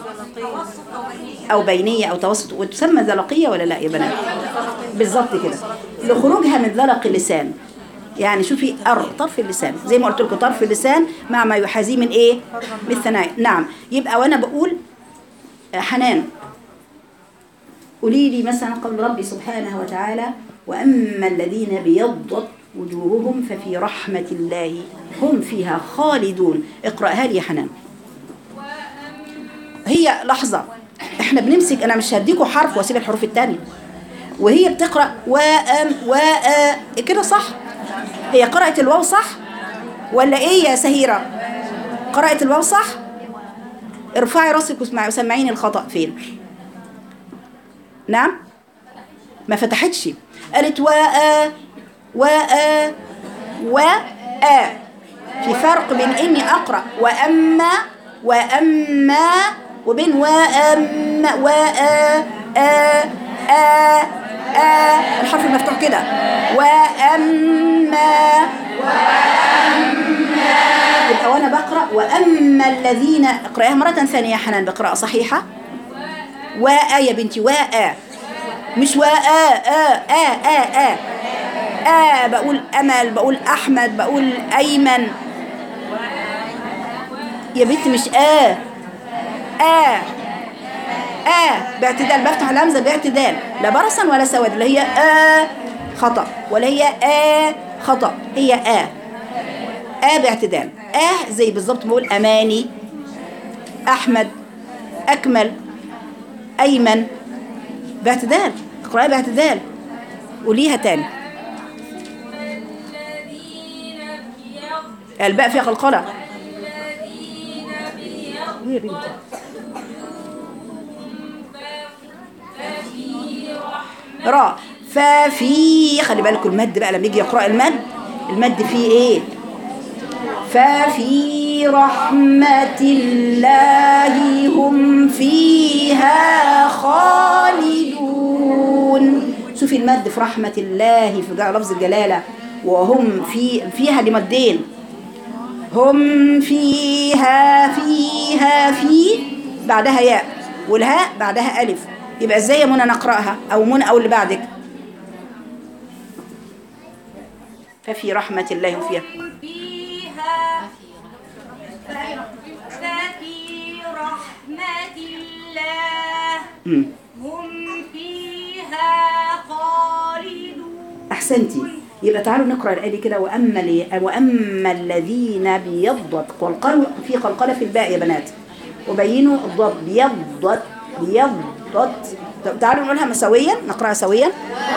او بينيه او توسط وتسمى ذلقيه ولا لا يا بنات بالظبط كده لخروجها من ذلق اللسان يعني شوفي ار طرف اللسان زي ما قلت لكم طرف اللسان مع ما يحاذيه من ايه من الثنايا نعم يبقى وانا بقول آه، حنان قولي لي مثلا قول ربي سبحانه وتعالى واما الذين بيضت وجوههم ففي رحمة الله هم فيها خالدون اقرأها لي يا حنان هي لحظة احنا بنمسك انا مش هديكوا حرف واسيب الحروف التانية وهي بتقرأ وأم وأ كده صح هي قرأت الواو صح ولا ايه يا سهيرة قرأت الواو صح ارفعي راسك واسمعي وسمعيني الخطأ فين نعم ما فتحتش قالت وأ وأ وأ في فرق بين اني اقرا واما واما وبين واما وأ أ أ أ الحرف المفتوح كده واما يبقى وانا بقرا واما الذين اقراها مره ثانيه يا حنان بقراءه صحيحه واء يا بنتي واء مش واء آ آ آ آ آ بقول أمل بقول أحمد بقول أيمن يا بنتي مش آ آ آ باعتدال بفتح الهمزة باعتدال لا برصا ولا سواد اللي هي آ خطأ ولا هي آ خطأ هي آ آ باعتدال آ زي بالظبط بقول أماني أحمد أكمل أيمن باعتدال اقرأي باعتدال قوليها تاني الباء فيها قلقلة راء ففي خلي بالكم المد بقى لما يجي يقرأ المد المد فيه ايه ففي رحمة الله هم فيها خالدون شوفي المد في رحمة الله في لفظ الجلالة وهم في فيها دي مدين هم فيها فيها في بعدها ياء والهاء بعدها ألف يبقى ازاي يا منى نقرأها أو منى أو اللي بعدك ففي رحمة الله هم فيها فيها ففي رحمة الله مم. هم فيها خالدون أحسنتي يبقى تعالوا نقرأ الآية دي كده وأما لي وأما الذين بيضت قلقلوا في قلقلة في الباء يا بنات وبينوا الضاد بيضت بيضت طب تعالوا نقولها سويا نقرأها سويا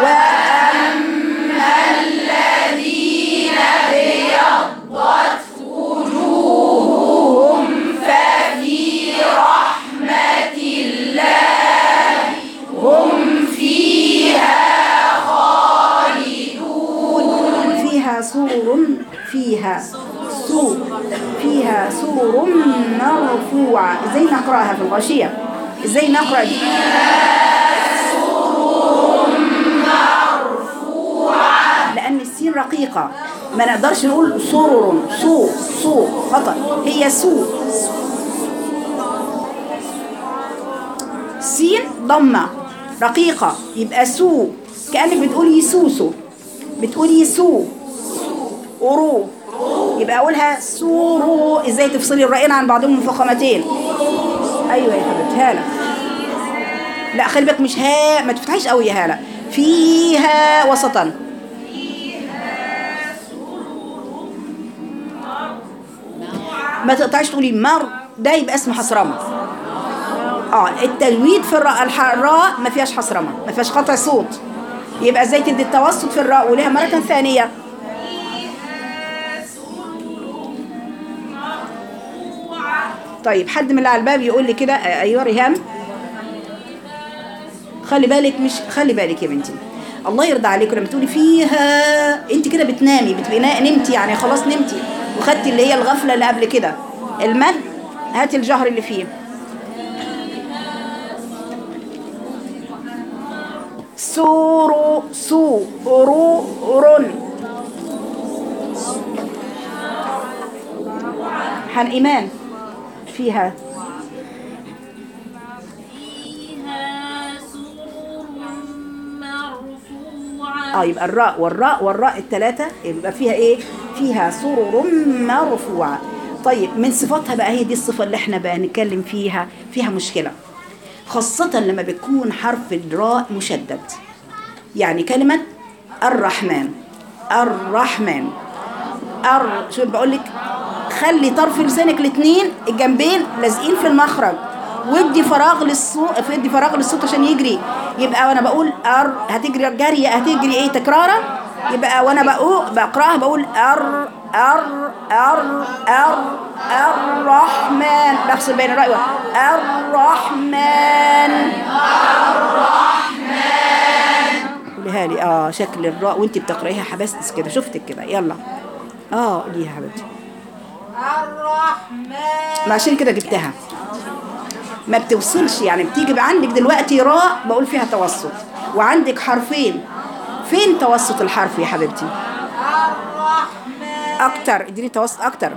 فيها سور فيها سور فيها سور مرفوعة ازاي نقرأها في الغاشية ازاي نقرأ دي لأن السين رقيقة ما نقدرش نقول سرر سو سو خطأ هي سو سين ضمة رقيقة يبقى سو كأنك بتقولي سوسو بتقولي سو أورو يبقى أقولها سورو إزاي تفصلي الرأيين عن بعضهم مفخمتين أيوة يا حبيبتي هالة لا خلي بالك مش ها ما تفتحيش قوي يا هالة فيها وسطا ما تقطعيش تقولي مر ده يبقى اسمه حصرمه اه التجويد في الراء الح- الراء ما فيهاش حصرمه ما فيهاش قطع صوت يبقى ازاي تدي التوسط في الراء وليها مره ثانيه طيب حد من اللي على الباب يقول لي كده آه، ايوه ريهام خلي بالك مش خلي بالك يا بنتي الله يرضى عليك لما تقولي فيها انت كده بتنامي بتبقي نا- نمتي يعني خلاص نمتي وخدتي اللي هي الغفله اللي قبل كده المد هاتي الجهر اللي فيه سورو سو رو رن حن إيمان فيها فيها سرر مرفوعة اه يبقى الراء والراء والراء الثلاثة يبقى فيها ايه فيها سرر مرفوعة طيب من صفاتها بقى هي دي الصفة اللي احنا بقى نتكلم فيها فيها مشكلة خاصة لما بتكون حرف الراء مشدد يعني كلمة الرحمن الرحمن ار شو بقول لك خلي طرف لسانك الاثنين الجنبين لازقين في المخرج وادي فراغ للصوت ادي فراغ للصوت عشان يجري يبقى وانا بقول ار هتجري جري هتجري ايه تكرارا يبقى وانا بقول بقراها بقول ار ار ار ار الرحمن بفصل بين الراء وال- الرحمن قوليها لي اه شكل الراء وانت بتقرايها حبست كده شفتك كده يلا اه قوليها يا حبيبتي الرحمن ما عشان كده جبتها ما بتوصلش يعني بتيجي عندك دلوقتي راء بقول فيها توسط وعندك حرفين فين توسط الحرف يا حبيبتي اكتر اديني توسط اكتر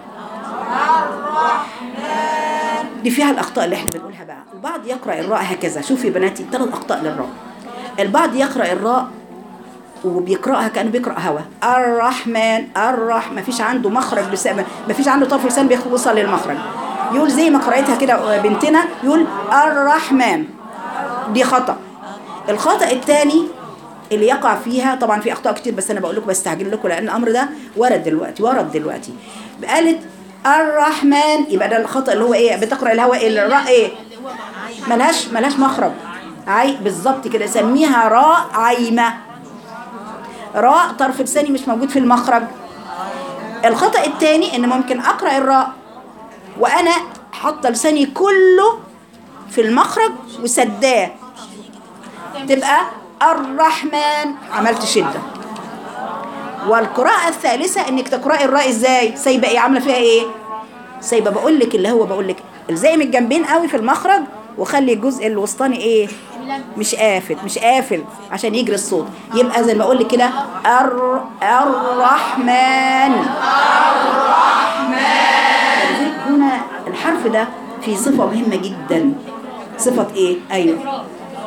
دي فيها الاخطاء اللي احنا بنقولها بقى البعض يقرا الراء هكذا شوفي يا بناتي ثلاث اخطاء للراء البعض يقرا الراء وبيقراها كانه بيقرا هوا الرحمن الرحمن ما فيش عنده مخرج لسان ما فيش عنده طرف لسان بيوصل للمخرج يقول زي ما قرأتها كده بنتنا يقول الرحمن دي خطأ الخطأ الثاني اللي يقع فيها طبعا في اخطاء كتير بس انا بقول لكم بستعجل لكم لان الامر ده ورد دلوقتي ورد دلوقتي قالت الرحمن يبقى ده الخطأ اللي هو ايه بتقرأ الهواء الراء ايه ملهاش ملهاش مخرج عي بالظبط كده سميها راء عايمه راء طرف لساني مش موجود في المخرج الخطأ الثاني ان ممكن اقرأ الراء وانا حاطه لساني كله في المخرج وسداه تبقى الرحمن عملت شده والقراءة الثالثة انك تقرأي الراء ازاي سايبه ايه عامله فيها ايه سايبه بقول لك اللي هو بقول لك الزقي من الجنبين قوي في المخرج وخلي الجزء الوسطاني ايه مش قافل مش قافل عشان يجري الصوت يبقى زي ما بقول لك كده الر الرحمن الرحمن هنا الحرف ده في صفة مهمة جدا صفة ايه ايوه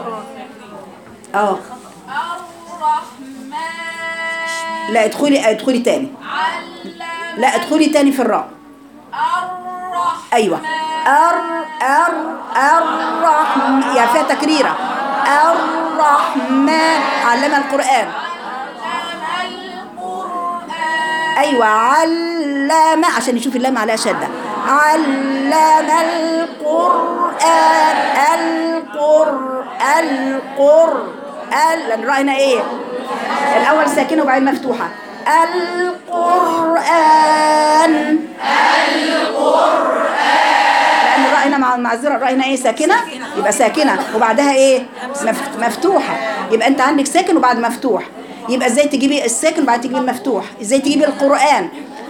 اه الرحمن لا ادخلي ادخلي تاني علم لا ادخلي تاني في الراء الرحمن ايوه ار ار الرحمن يا فيها تكريره الرحمن علم القران علم القرآن ايوه علم عشان يشوف اللام عليها شده علم القران القر القر ال لان الراء هنا ايه الاول ساكنه وبعدين مفتوحه القران لان الراء هنا مع المعذره الراء هنا ايه ساكنه يبقى ساكنه وبعدها ايه مف- مفتوحه يبقى انت عندك ساكن وبعد مفتوح يبقى ازاي تجيبي الساكن وبعد تجيبي المفتوح ازاي تجيبي القران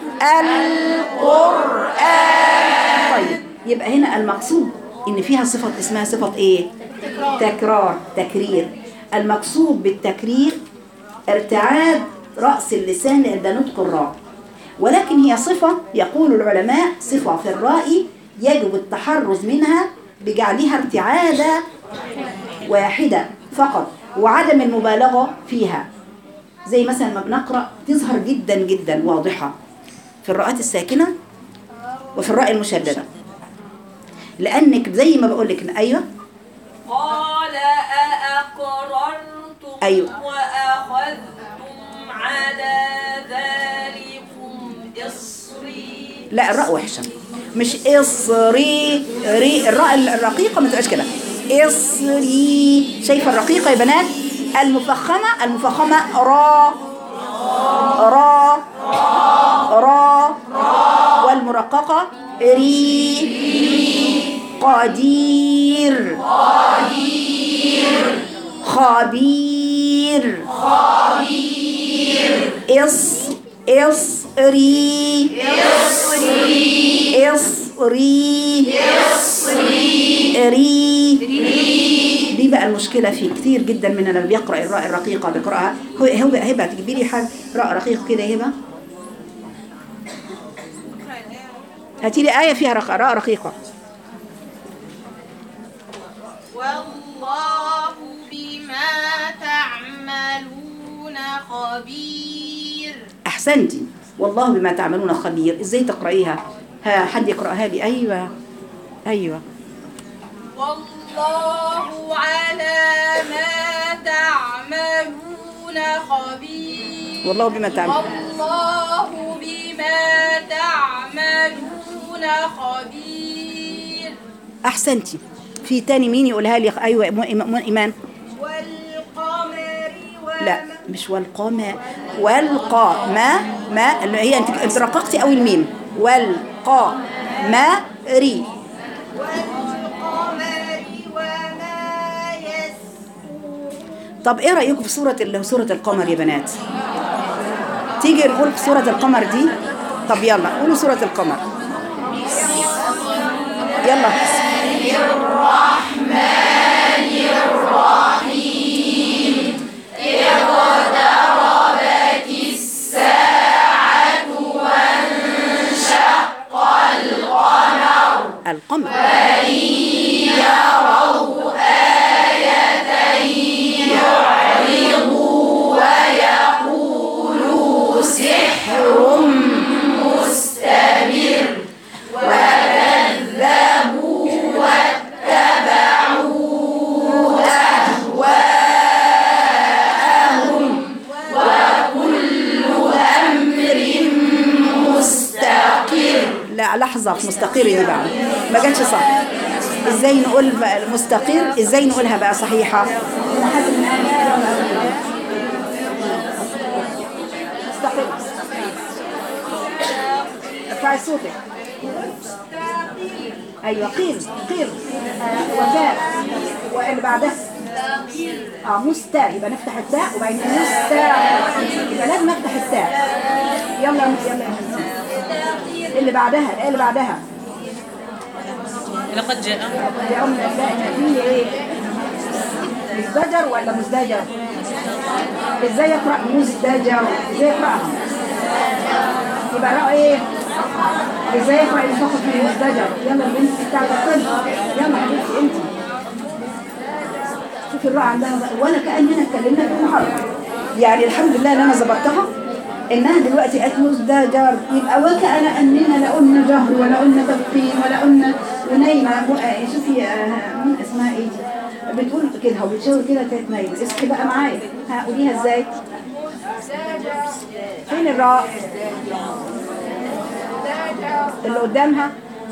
القران طيب يبقى هنا المقصود ان فيها صفه اسمها صفه ايه تكرار تكرير المقصود بالتكرير ارتعاد راس اللسان عند نطق الراء ولكن هي صفة يقول العلماء صفة في الراء يجب التحرز منها بجعلها ارتعادة واحدة فقط وعدم المبالغة فيها زي مثلا ما بنقرأ تظهر جدا جدا واضحة في الراءات الساكنة وفي الراء المشددة لأنك زي ما بقول لك أيوه قال أأقررتم أيوة. وأخذتم على ذلكم إصري لا الراء وحشة مش اصري ري الراء الرقيقة ما تبقاش كده اصري شايفة الرقيقة يا بنات المفخمة المفخمة را را را والمرققة ري قدير خبير إص إصري إصري إصري ري دي بقى المشكلة في كتير جدا مننا اللي بيقرأ الراء الرقيقة بيقرأها هو هو هبة تجيبي لي حاجة راء رقيق كده هبة هاتي لي آية فيها رق- راء رقيقة والله بما تعملون خبير أحسنتي والله بما تعملون خبير إزاي تقرأيها ها حد يقرأها لي أيوة أيوة والله على ما تعملون خبير والله بما تعمل والله بما تعملون خبير احسنتي في تاني مين يقولها لي ايوه م- م- ايمان والقمر لا مش والقمر والقا ما ما اللي هي انت انت رققتي قوي الميم والقا ما ري والقمر وما يسطرون طب ايه رايكم في سوره ال- سوره القمر يا بنات تيجي نقول في سوره القمر دي طب يلا قولوا سوره القمر يلا القمر لا لحظة مستقر دي بقى ما جاتش صح ازاي نقول بقى مستقر ازاي نقولها بقى صحيحة مستقر ارفعي صوتك ايوه قيل قيل آه، وفاء واللي بعدها اه مستا يبقى نفتح التاء وبعدين مستا يبقى لازم افتح التاء يلا يلا يلا اللي بعدها الايه اللي بعدها لقد جاء دي أم الأسماء دي ايه مزدجر ولا مزدجر ازاي يقرا مزدجر ازاي يقراها يبقى رأى ايه ازاي يقرا الفقط من مزدجر يلا البنت بتاعت الطب يلا حبيبتي انت شوفي الراء عندها بقى ولا كاننا اتكلمنا في المحاضره يعني الحمد لله ان انا ظبطتها انها دلوقتي ات مزدجر يبقى وكأن اننا لا قلنا جهر ولا قلنا تفخيم ولا قلنا ونايمه آه، شوفي آه، مين اسمها ايه دي بتقول كده وبتشاور كده كانت نايمه اصحي بقى معايا ها قوليها ازاي فين الراء اللي قدامها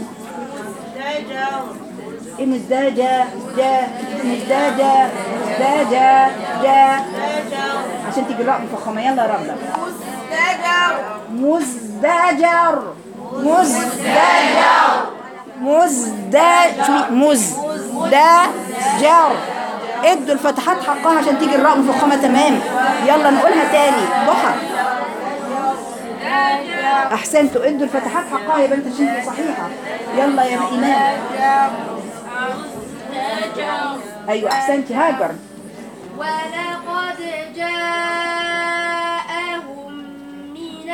ايه مزداجة جا مزداجة مزداجة جا عشان تيجي الراء مفخمة يلا يا رب مزدجر مزدجر مزدجر مزدجر ادوا الفتحات حقها عشان تيجي الراء مفخمة تمام يلا نقولها تاني ضحى احسنتوا ادوا الفتحات حقها يا بنت عشان تبقى صحيحة يلا يا ايمان ايوه احسنتي هاجر ولقد جاءهم من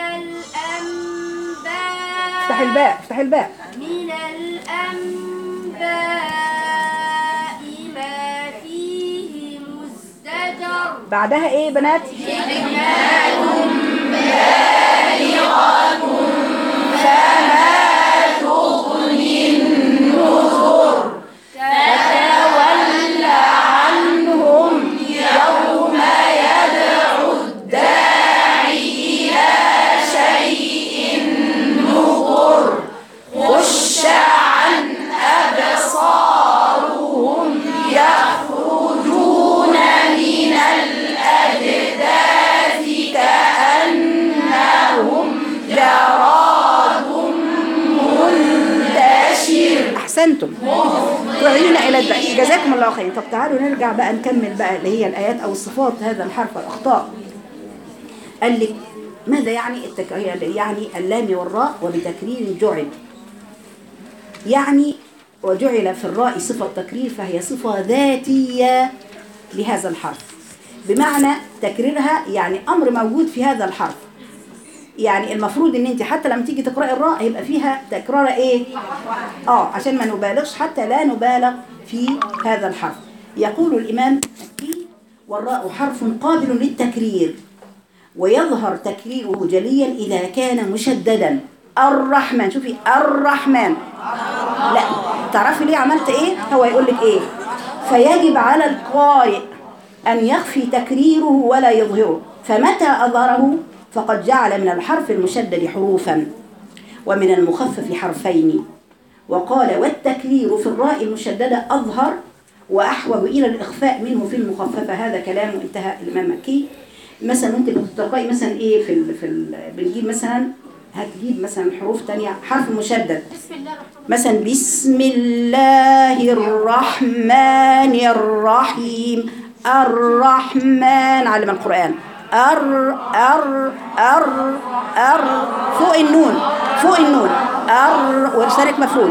الأنباء افتح الباء افتح الباء من الأنباء ما فيه مزدجر بعدها ايه يا بنات عنهم يوم يدعو الداعي إلى شيء نكر خش عن أبصارهم يخرجون من الأجداث كأنهم جراد منتشر أحسنتم تعيننا إلى الدعاء جزاكم الله خير طب تعالوا نرجع بقى نكمل بقى اللي هي الآيات أو الصفات هذا الحرف الأخطاء قال لك ماذا يعني التكرير يعني اللام والراء وبتكرير جعل يعني وجعل في الراء صفة تكرير فهي صفة ذاتية لهذا الحرف بمعنى تكريرها يعني أمر موجود في هذا الحرف يعني المفروض ان انت حتى لما تيجي تقراي الراء هيبقى فيها تكرار ايه اه عشان ما نبالغش حتى لا نبالغ في هذا الحرف يقول الامام التكرير والراء حرف قابل للتكرير ويظهر تكريره جليا اذا كان مشددا الرحمن شوفي الرحمن لا تعرفي ليه عملت ايه هو يقول لك ايه فيجب على القارئ ان يخفي تكريره ولا يظهره فمتى أظهره فقد جعل من الحرف المشدد حروفا ومن المخفف حرفين وقال والتكرير في الراء المشددة أظهر وأحوج إلى الإخفاء منه في المخففة هذا كلام انتهى الإمام مكي مثلا انت بتقرأي مثلا ايه في ال في ال بنجيب مثلا هتجيب مثلا حروف تانية حرف مشدد مثلا بسم الله الرحمن الرحيم الرحمن علم القرآن أر أر أر أر فوق النون فوق النون أر ولسانك مفعول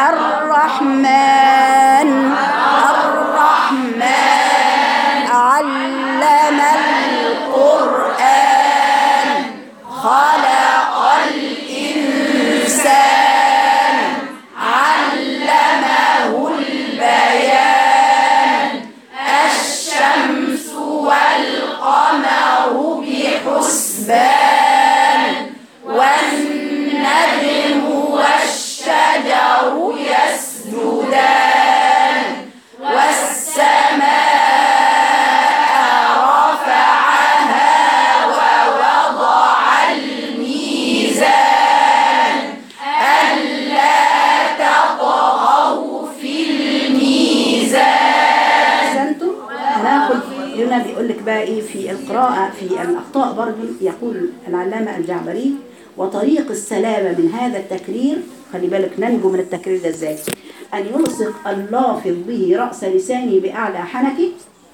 الرحمن الرحمن علم القرآن خلق الإنسان علمه البيان الشمس والقمر بحسبان والنجم والشجر يسجدان والسماء رفعها ووضع الميزان ألا تطغوا في الميزان أحسنتم هناخد هنا بيقول لك بقى ايه في القراءة في الأخطاء برضه يقول العلامة الجعبري وطريق السلامة من هذا التكرير خلي بالك ننجو من التكرير ده ازاي أن يلصق اللافظ به رأس لسانه بأعلى حنكه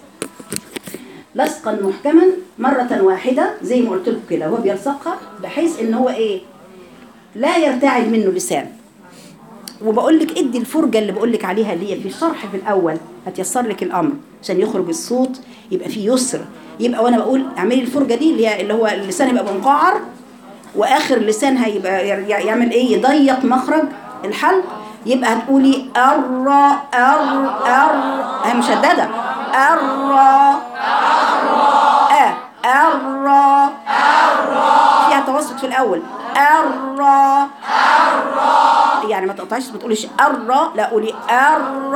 لصقا محكما مرة واحدة زي ما قلت لكم كده هو بيلصقها بحيث ان هو ايه لا يرتعد منه لسان وبقول لك ادي الفرجه اللي بقول لك عليها اللي هي في الشرح في الاول هتيسر لك الامر عشان يخرج الصوت يبقى فيه يسر يبقى وانا بقول اعملي الفرجه دي اللي هي اللي هو اللسان يبقى منقعر واخر اللسان هيبقى ير- يعمل ايه يضيق مخرج الحلق يبقى هتقولي ار ار ار هي مشدده ار ا ار فيها توسط في الاول ار يعني ما تقطعيش ما تقوليش ار لا قولي ار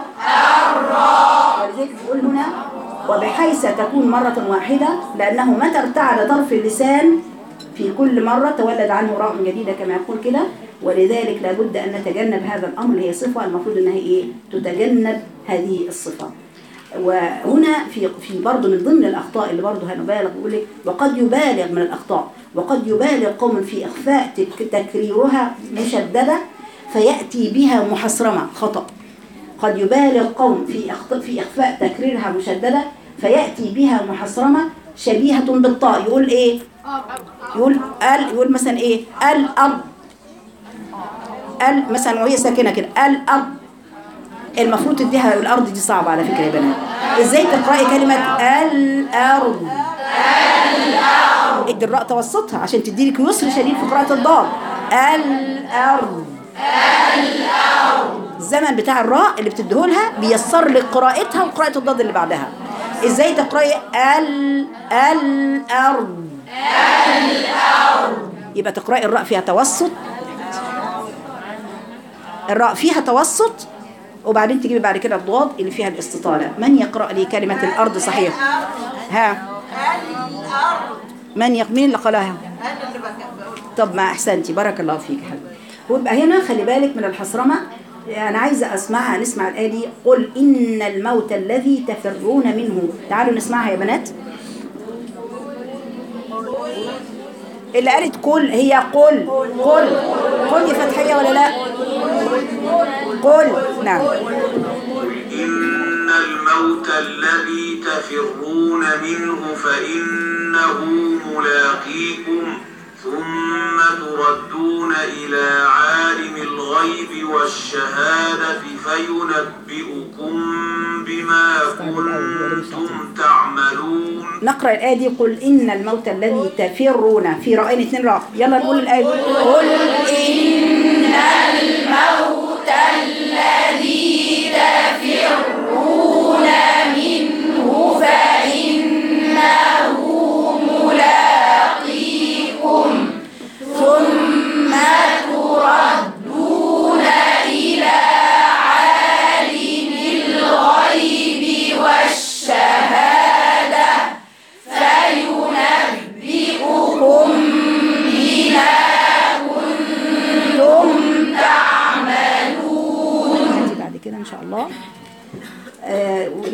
ولذلك بقول هنا وبحيث تكون مرة واحدة لأنه متى ارتعد طرف اللسان في كل مرة تولد عنه راء جديدة كما يقول كده ولذلك لابد أن نتجنب هذا الأمر هي صفة المفروض أنها إيه تتجنب هذه الصفة وهنا في في برضه من ضمن الأخطاء اللي برضه هنبالغ بيقول لك وقد يبالغ من الأخطاء وقد يبالغ قوم في إخفاء تك- تكريرها مشددة فيأتي بها محصرمة خطأ قد يبالغ قوم في أخط... في إخفاء تكريرها مشددة فيأتي بها محصرمة شبيهة بالطاء يقول إيه؟ يقول ال يقول مثلا إيه؟ الأرض ال مثلا وهي ساكنة كده الأرض المفروض تديها الأرض دي صعبة على فكرة يا بنات إزاي تقرأي كلمة الأرض ادي الراء توسطها عشان تديلك يسر شديد في قراءة الضاد الأرض الزمن بتاع الراء اللي بتديهولها بيسر لك قراءتها وقراءة الضاد اللي بعدها ازاي تقرأي ال الأرض يبقى تقرأي الراء فيها توسط الراء فيها توسط وبعدين تجيبي بعد كده الضاد اللي فيها الاستطالة من يقرأ لي كلمة الأرض صحيح ها من يق... مين اللي قالها طب ما احسنتي بارك الله فيك يا حبيبي ويبقى هنا خلي بالك من الحصرمه انا عايزه اسمعها نسمع الايه دي قل ان الموت الذي تفرون منه تعالوا نسمعها يا بنات اللي قالت قل هي قل قل قل دي فتحيه ولا لا قل نعم إن الموت الذي تفرون منه فإنه ملاقيكم ثم تردون إلى عالم الغيب والشهادة فينبئكم بما كنتم تعملون نقرا الايه دي قل ان الموت الذي تفرون في رايين اتنين راء يلا نقول الايه دي. قل ان الموت الذي تفرون منه فانه ملاقيكم ثم تردون الى عالم الغيب والشهاده فينبئكم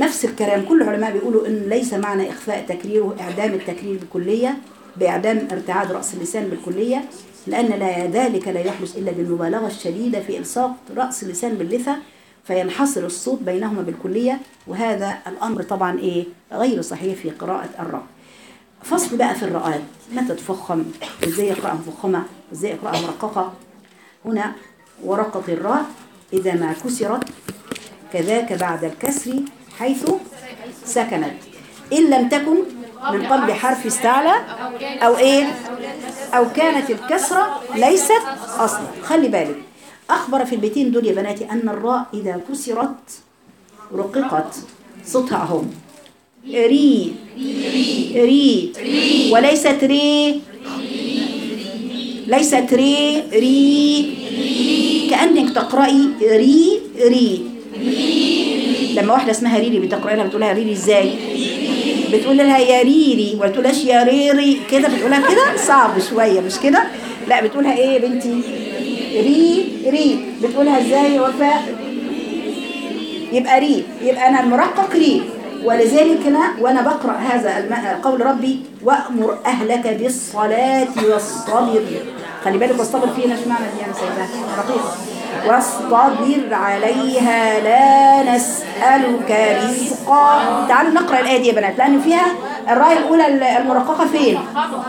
نفس الكلام كل العلماء بيقولوا ان ليس معنى اخفاء تكريره اعدام التكرير بالكليه باعدام ارتعاد راس اللسان بالكليه لان لا ذلك لا يحدث الا بالمبالغه الشديده في الصاق راس اللسان باللثه فينحصر الصوت بينهما بالكليه وهذا الامر طبعا ايه غير صحيح في قراءه الراء فصل بقى في الراءات متى تفخم ازاي اقراها مفخمه ازاي اقراها مرققه هنا ورقه الراء اذا ما كسرت كذاك بعد الكسر حيث سكنت إن لم تكن من قبل حرف استعلى أو إيه أو كانت الكسرة ليست أصلا خلي بالك أخبر في البيتين دول يا بناتي أن الراء إذا كسرت رققت صوتها أهو ري ري وليست ري ليست ري ري كأنك تقرأي ري ري لما واحدة اسمها ريري بتقرأ لها بتقولها ريري ازاي بتقول لها يا ريري ولا تقولهاش يا ريري كده بتقولها كده صعب شوية مش كده لا بتقولها ايه يا بنتي ري ري بتقولها ازاي يا وفاء يبقى ري يبقى انا المرقق ري ولذلك أنا وأنا بقرأ هذا الم- قول ربي وأمر أهلك بالصلاة والصبر خلي بالك والصبر فيه مش معنى دي أنا سايباها رقيقة واصطبر عليها لا نسألك رزقا تعالوا نقرأ الآية دي يا بنات لأن فيها الراية الأولى المرققة فين؟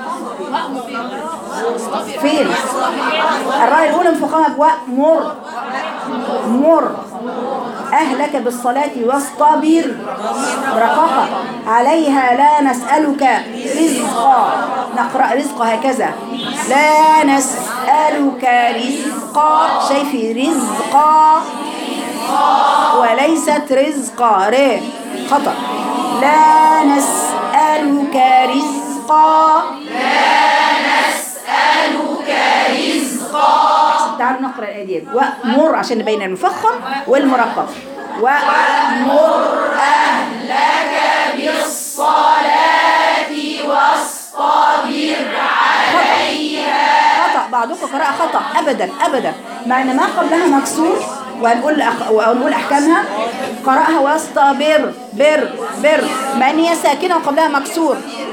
فين؟ الراية الأولى مفخمة وأمر مر أهلك بالصلاة واصطبر رققة عليها لا نسألك رزقا نقرأ رزق هكذا لا نسألك رزقا شايفي رزقا وليست رزقا ر خطأ لا نسألك رزقا تعالوا نقرأ الآية دي وأمر عشان نبين المفخم والمرقب وأمر أهلك بالصلاة واصطبر عليها خطأ بعضكم قراءة خطأ أبدا أبدا مع أن ما قبلها مكسور وهنقول أخ... وهنقول أحكامها قرأها واصطبر بر بر مع أن هي ساكنة وقبلها مكسور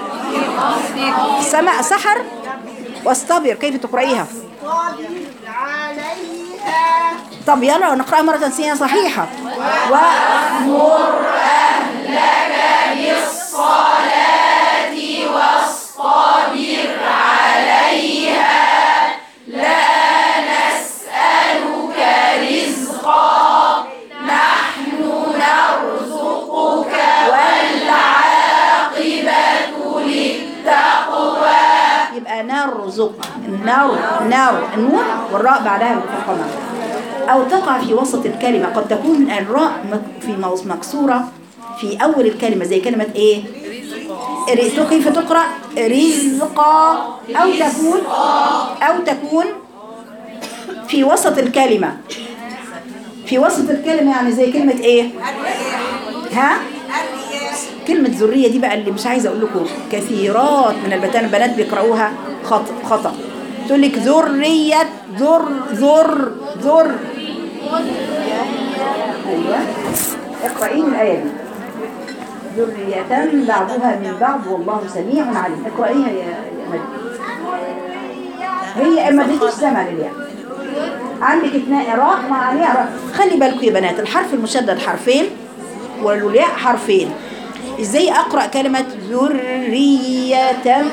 سمع سحر واصطبر كيف تقرأيها عليها طب يلا نقرأها مرة ثانية صحيحة وأمر يبقى نرزق نار نار النون والراء بعدها مفخمة أو تقع في وسط الكلمة قد تكون الراء مك- في موس- مكسورة في أول الكلمة زي كلمة إيه؟ رزق كيف تقرأ؟ رزقا أو تكون أو تكون في وسط الكلمة في وسط الكلمة يعني زي كلمة إيه؟ ها؟ كلمة ذرية دي بقى اللي مش عايزة أقول لكم كثيرات من البنات البنات بيقرأوها خطأ خطأ تقول لك ذرية ذر ذر ذر أيوة اقرأي الآية دي ذرية بعضها من بعض والله سميع عليم اقرأيها يا يا مجد هي ما اديتيش سمع للياء عندك اثنين راء مع عليها راء خلي بالكم يا بنات الحرف المشدد حرفين والياء حرفين ازاي اقرا كلمه ذريه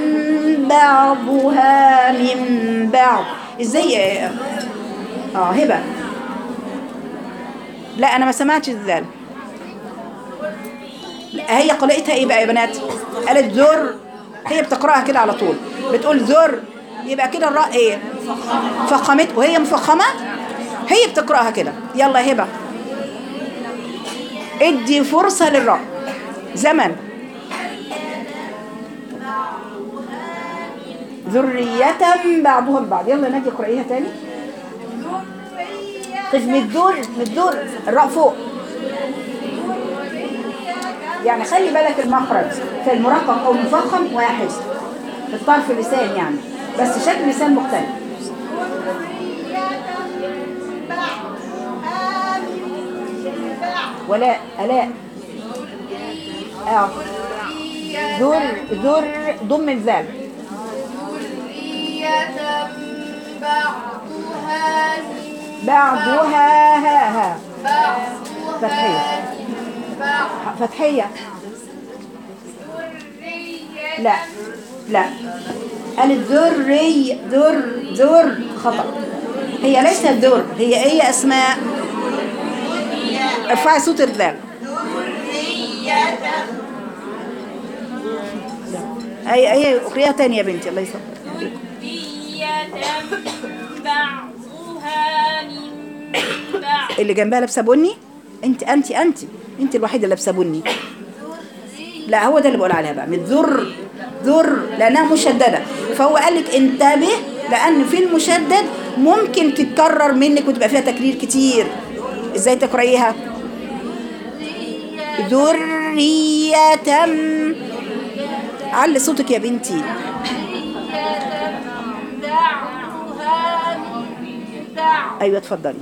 بعضها من بعض ازاي اه هبه لا انا ما سمعتش الذال لا، هي قراءتها ايه بقى يا بنات قالت ذر هي بتقراها كده على طول بتقول ذر يبقى كده الراء ايه فخمت وهي مفخمه هي بتقراها كده يلا يا هبه ادي فرصه للراء زمن ذرية بعضها البعض يلا نادي اقرأيها تاني قف من الدور من الدور الراء فوق يعني خلي بالك المخرج في المرقق او المفخم واحد في الطرف اللسان يعني بس شكل اللسان مختلف ولا الاء اه ذر ذر ضم الذال ذرية بعضها من بعضها ها ها بعضها فتحية. من بعض فتحية ذرية لا لا قالت ذري ذر ذر خطأ هي ليست ذر هي هي أسماء ارفعي صوت الذال أي أي أقريها تاني يا بنتي الله يسلمك ذرية بعضها من بعض اللي جنبها لابسه بني انت انت انت انت الوحيده اللي لابسه بني لا هو ده اللي بقول عليها بقى من ذر ذر لانها مشدده فهو قال لك انتبه لان في المشدد ممكن تتكرر منك وتبقى فيها تكرير كتير ازاي تقرايها ذرية علي صوتك يا بنتي بعضها من بعض ايوه اتفضلي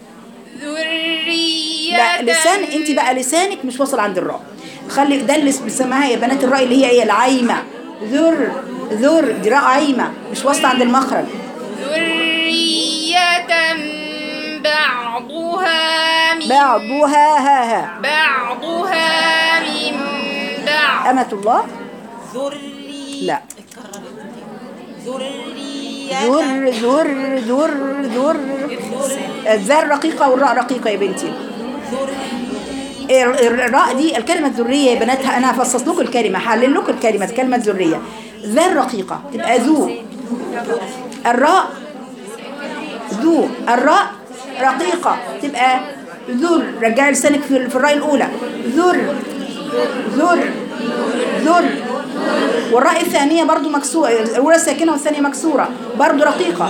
ذرية لا لسان انت بقى لسانك مش واصل عند الراء خلي ده اللي بنسميها يا بنات الراء اللي هي ايه العايمه ذر ذر دي راء عايمه مش واصله عند المخرج ذرية بعضها من بعضها ها ها بعضها من بعض أمة الله ذري لا ذرية ذر ذر ذر ذر الذال رقيقة والراء رقيقة يا بنتي ال- ال- الراء دي الكلمة الذرية يا بنات أنا هفصص لكم الكلمة هحلل لكم الكلمة كلمة ذرية ذال رقيقة تبقى ذو الراء ذو الراء رقيقة تبقى ذر رجعي لسانك في في الراء الأولى ذر ذر ذر والراء الثانية برضو مكسورة الأولى ساكنة والثانية مكسورة برضو رقيقة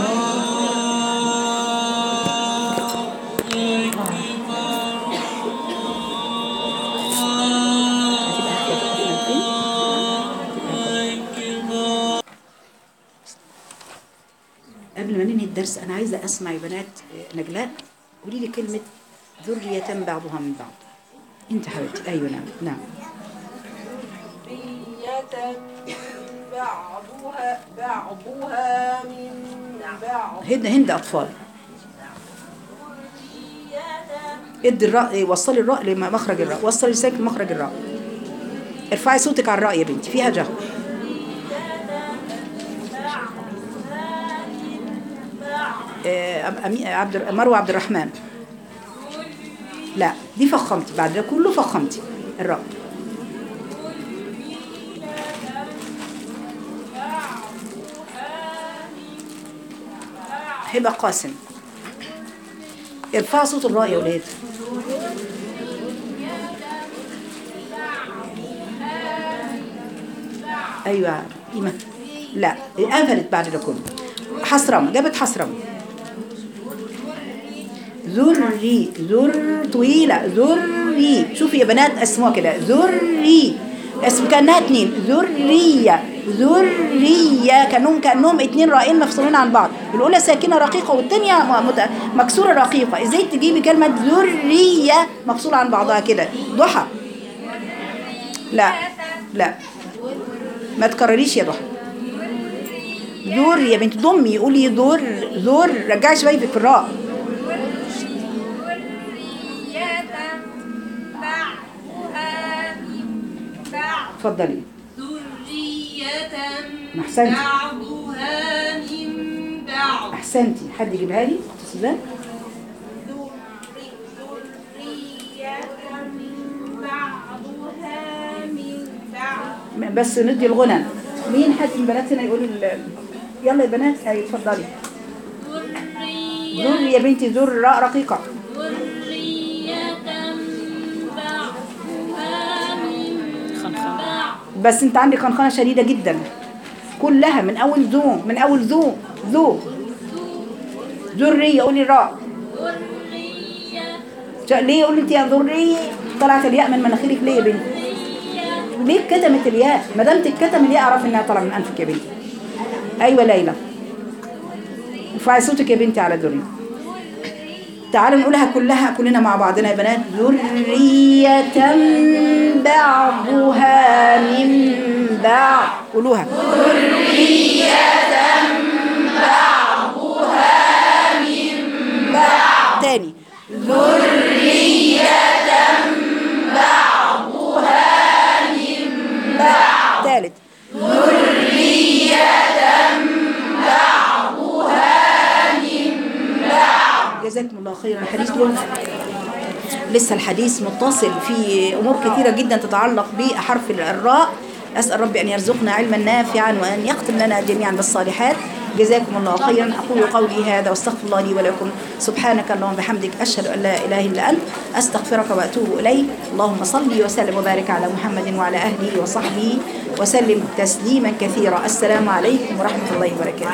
قبل ما ننهي الدرس أنا عايزة أسمع يا بنات نجلاء قولي لي كلمة ذرية بعضها من بعض أنت حبيبتي أيوة نعم نعم ذرية بعضها بعضها من بعض هند هند أطفال ادي الراء إيه، وصلي الراء لمخرج الراء وصلي لسانك لمخرج الراء ارفعي صوتك على الراء يا بنتي فيها جهر آه، أم- أمي- عبد الر- مروه عبد الرحمن لا دي فخمتي بعد ده كله فخمتي الراء هبه قاسم ارفعوا صوت الراء يا ولاد ايوه ايمه لا قفلت بعد ده كله حسرم جابت حسرم ذري ذر طويلة ذري شوفي يا بنات اسمها كده ذري اسم كانها اتنين ذرية ذرية كانهم كانهم اتنين رائين مفصولين عن بعض الاولى ساكنة رقيقة والتانية م- مت- مكسورة رقيقة ازاي تجيبي كلمة ذرية مفصولة عن بعضها كده ضحى لا لا ما تكرريش يا ضحى ذر يا بنت ضمي قولي ذر ذر رجعي شوية في الراء ذرية بعضها من بعض اتفضلي ذرية أحسنتي. بعضها من بعض احسنتي حد يجيبها لي أخت سوزان ذرية بعضها من بعض بس ندي الغنى مين حد من البنات هنا يقول ال- يلا يا بنات هاي اتفضلي ذرية ذر يا بنتي ذر راء رقيقة ذرية بعضها من بعض بس انت عندك خنخنة شديدة جدا كلها من اول ذو من اول ذو ذو ذرية قولي الراء ذرية جا- ليه قولي انت يا ذرية طلعت الياء من مناخيرك ليه يا بنتي ليه اتكتمت الياء ما دام تتكتم الياء اعرف انها طالعه من انفك يا بنتي ايوه ليلى ارفعي صوتك يا بنتي على ذرية تعالوا نقولها كلها كلنا مع بعضنا يا بنات ذرية بعضها من بعض قولوها تاني ذرية بعضها من بعض ثالث جزاكم الله خيرا الحديث له لسه الحديث متصل في امور كثيره جدا تتعلق بحرف الراء اسال ربي ان يرزقنا علما نافعا وان يختم لنا جميعا بالصالحات جزاكم الله خيرا اقول قولي هذا واستغفر الله لي ولكم سبحانك اللهم وبحمدك اشهد ان لا اله الا انت استغفرك واتوب اليك اللهم صل وسلم وبارك على محمد وعلى اهله وصحبه وسلم تسليما كثيرا السلام عليكم ورحمه الله وبركاته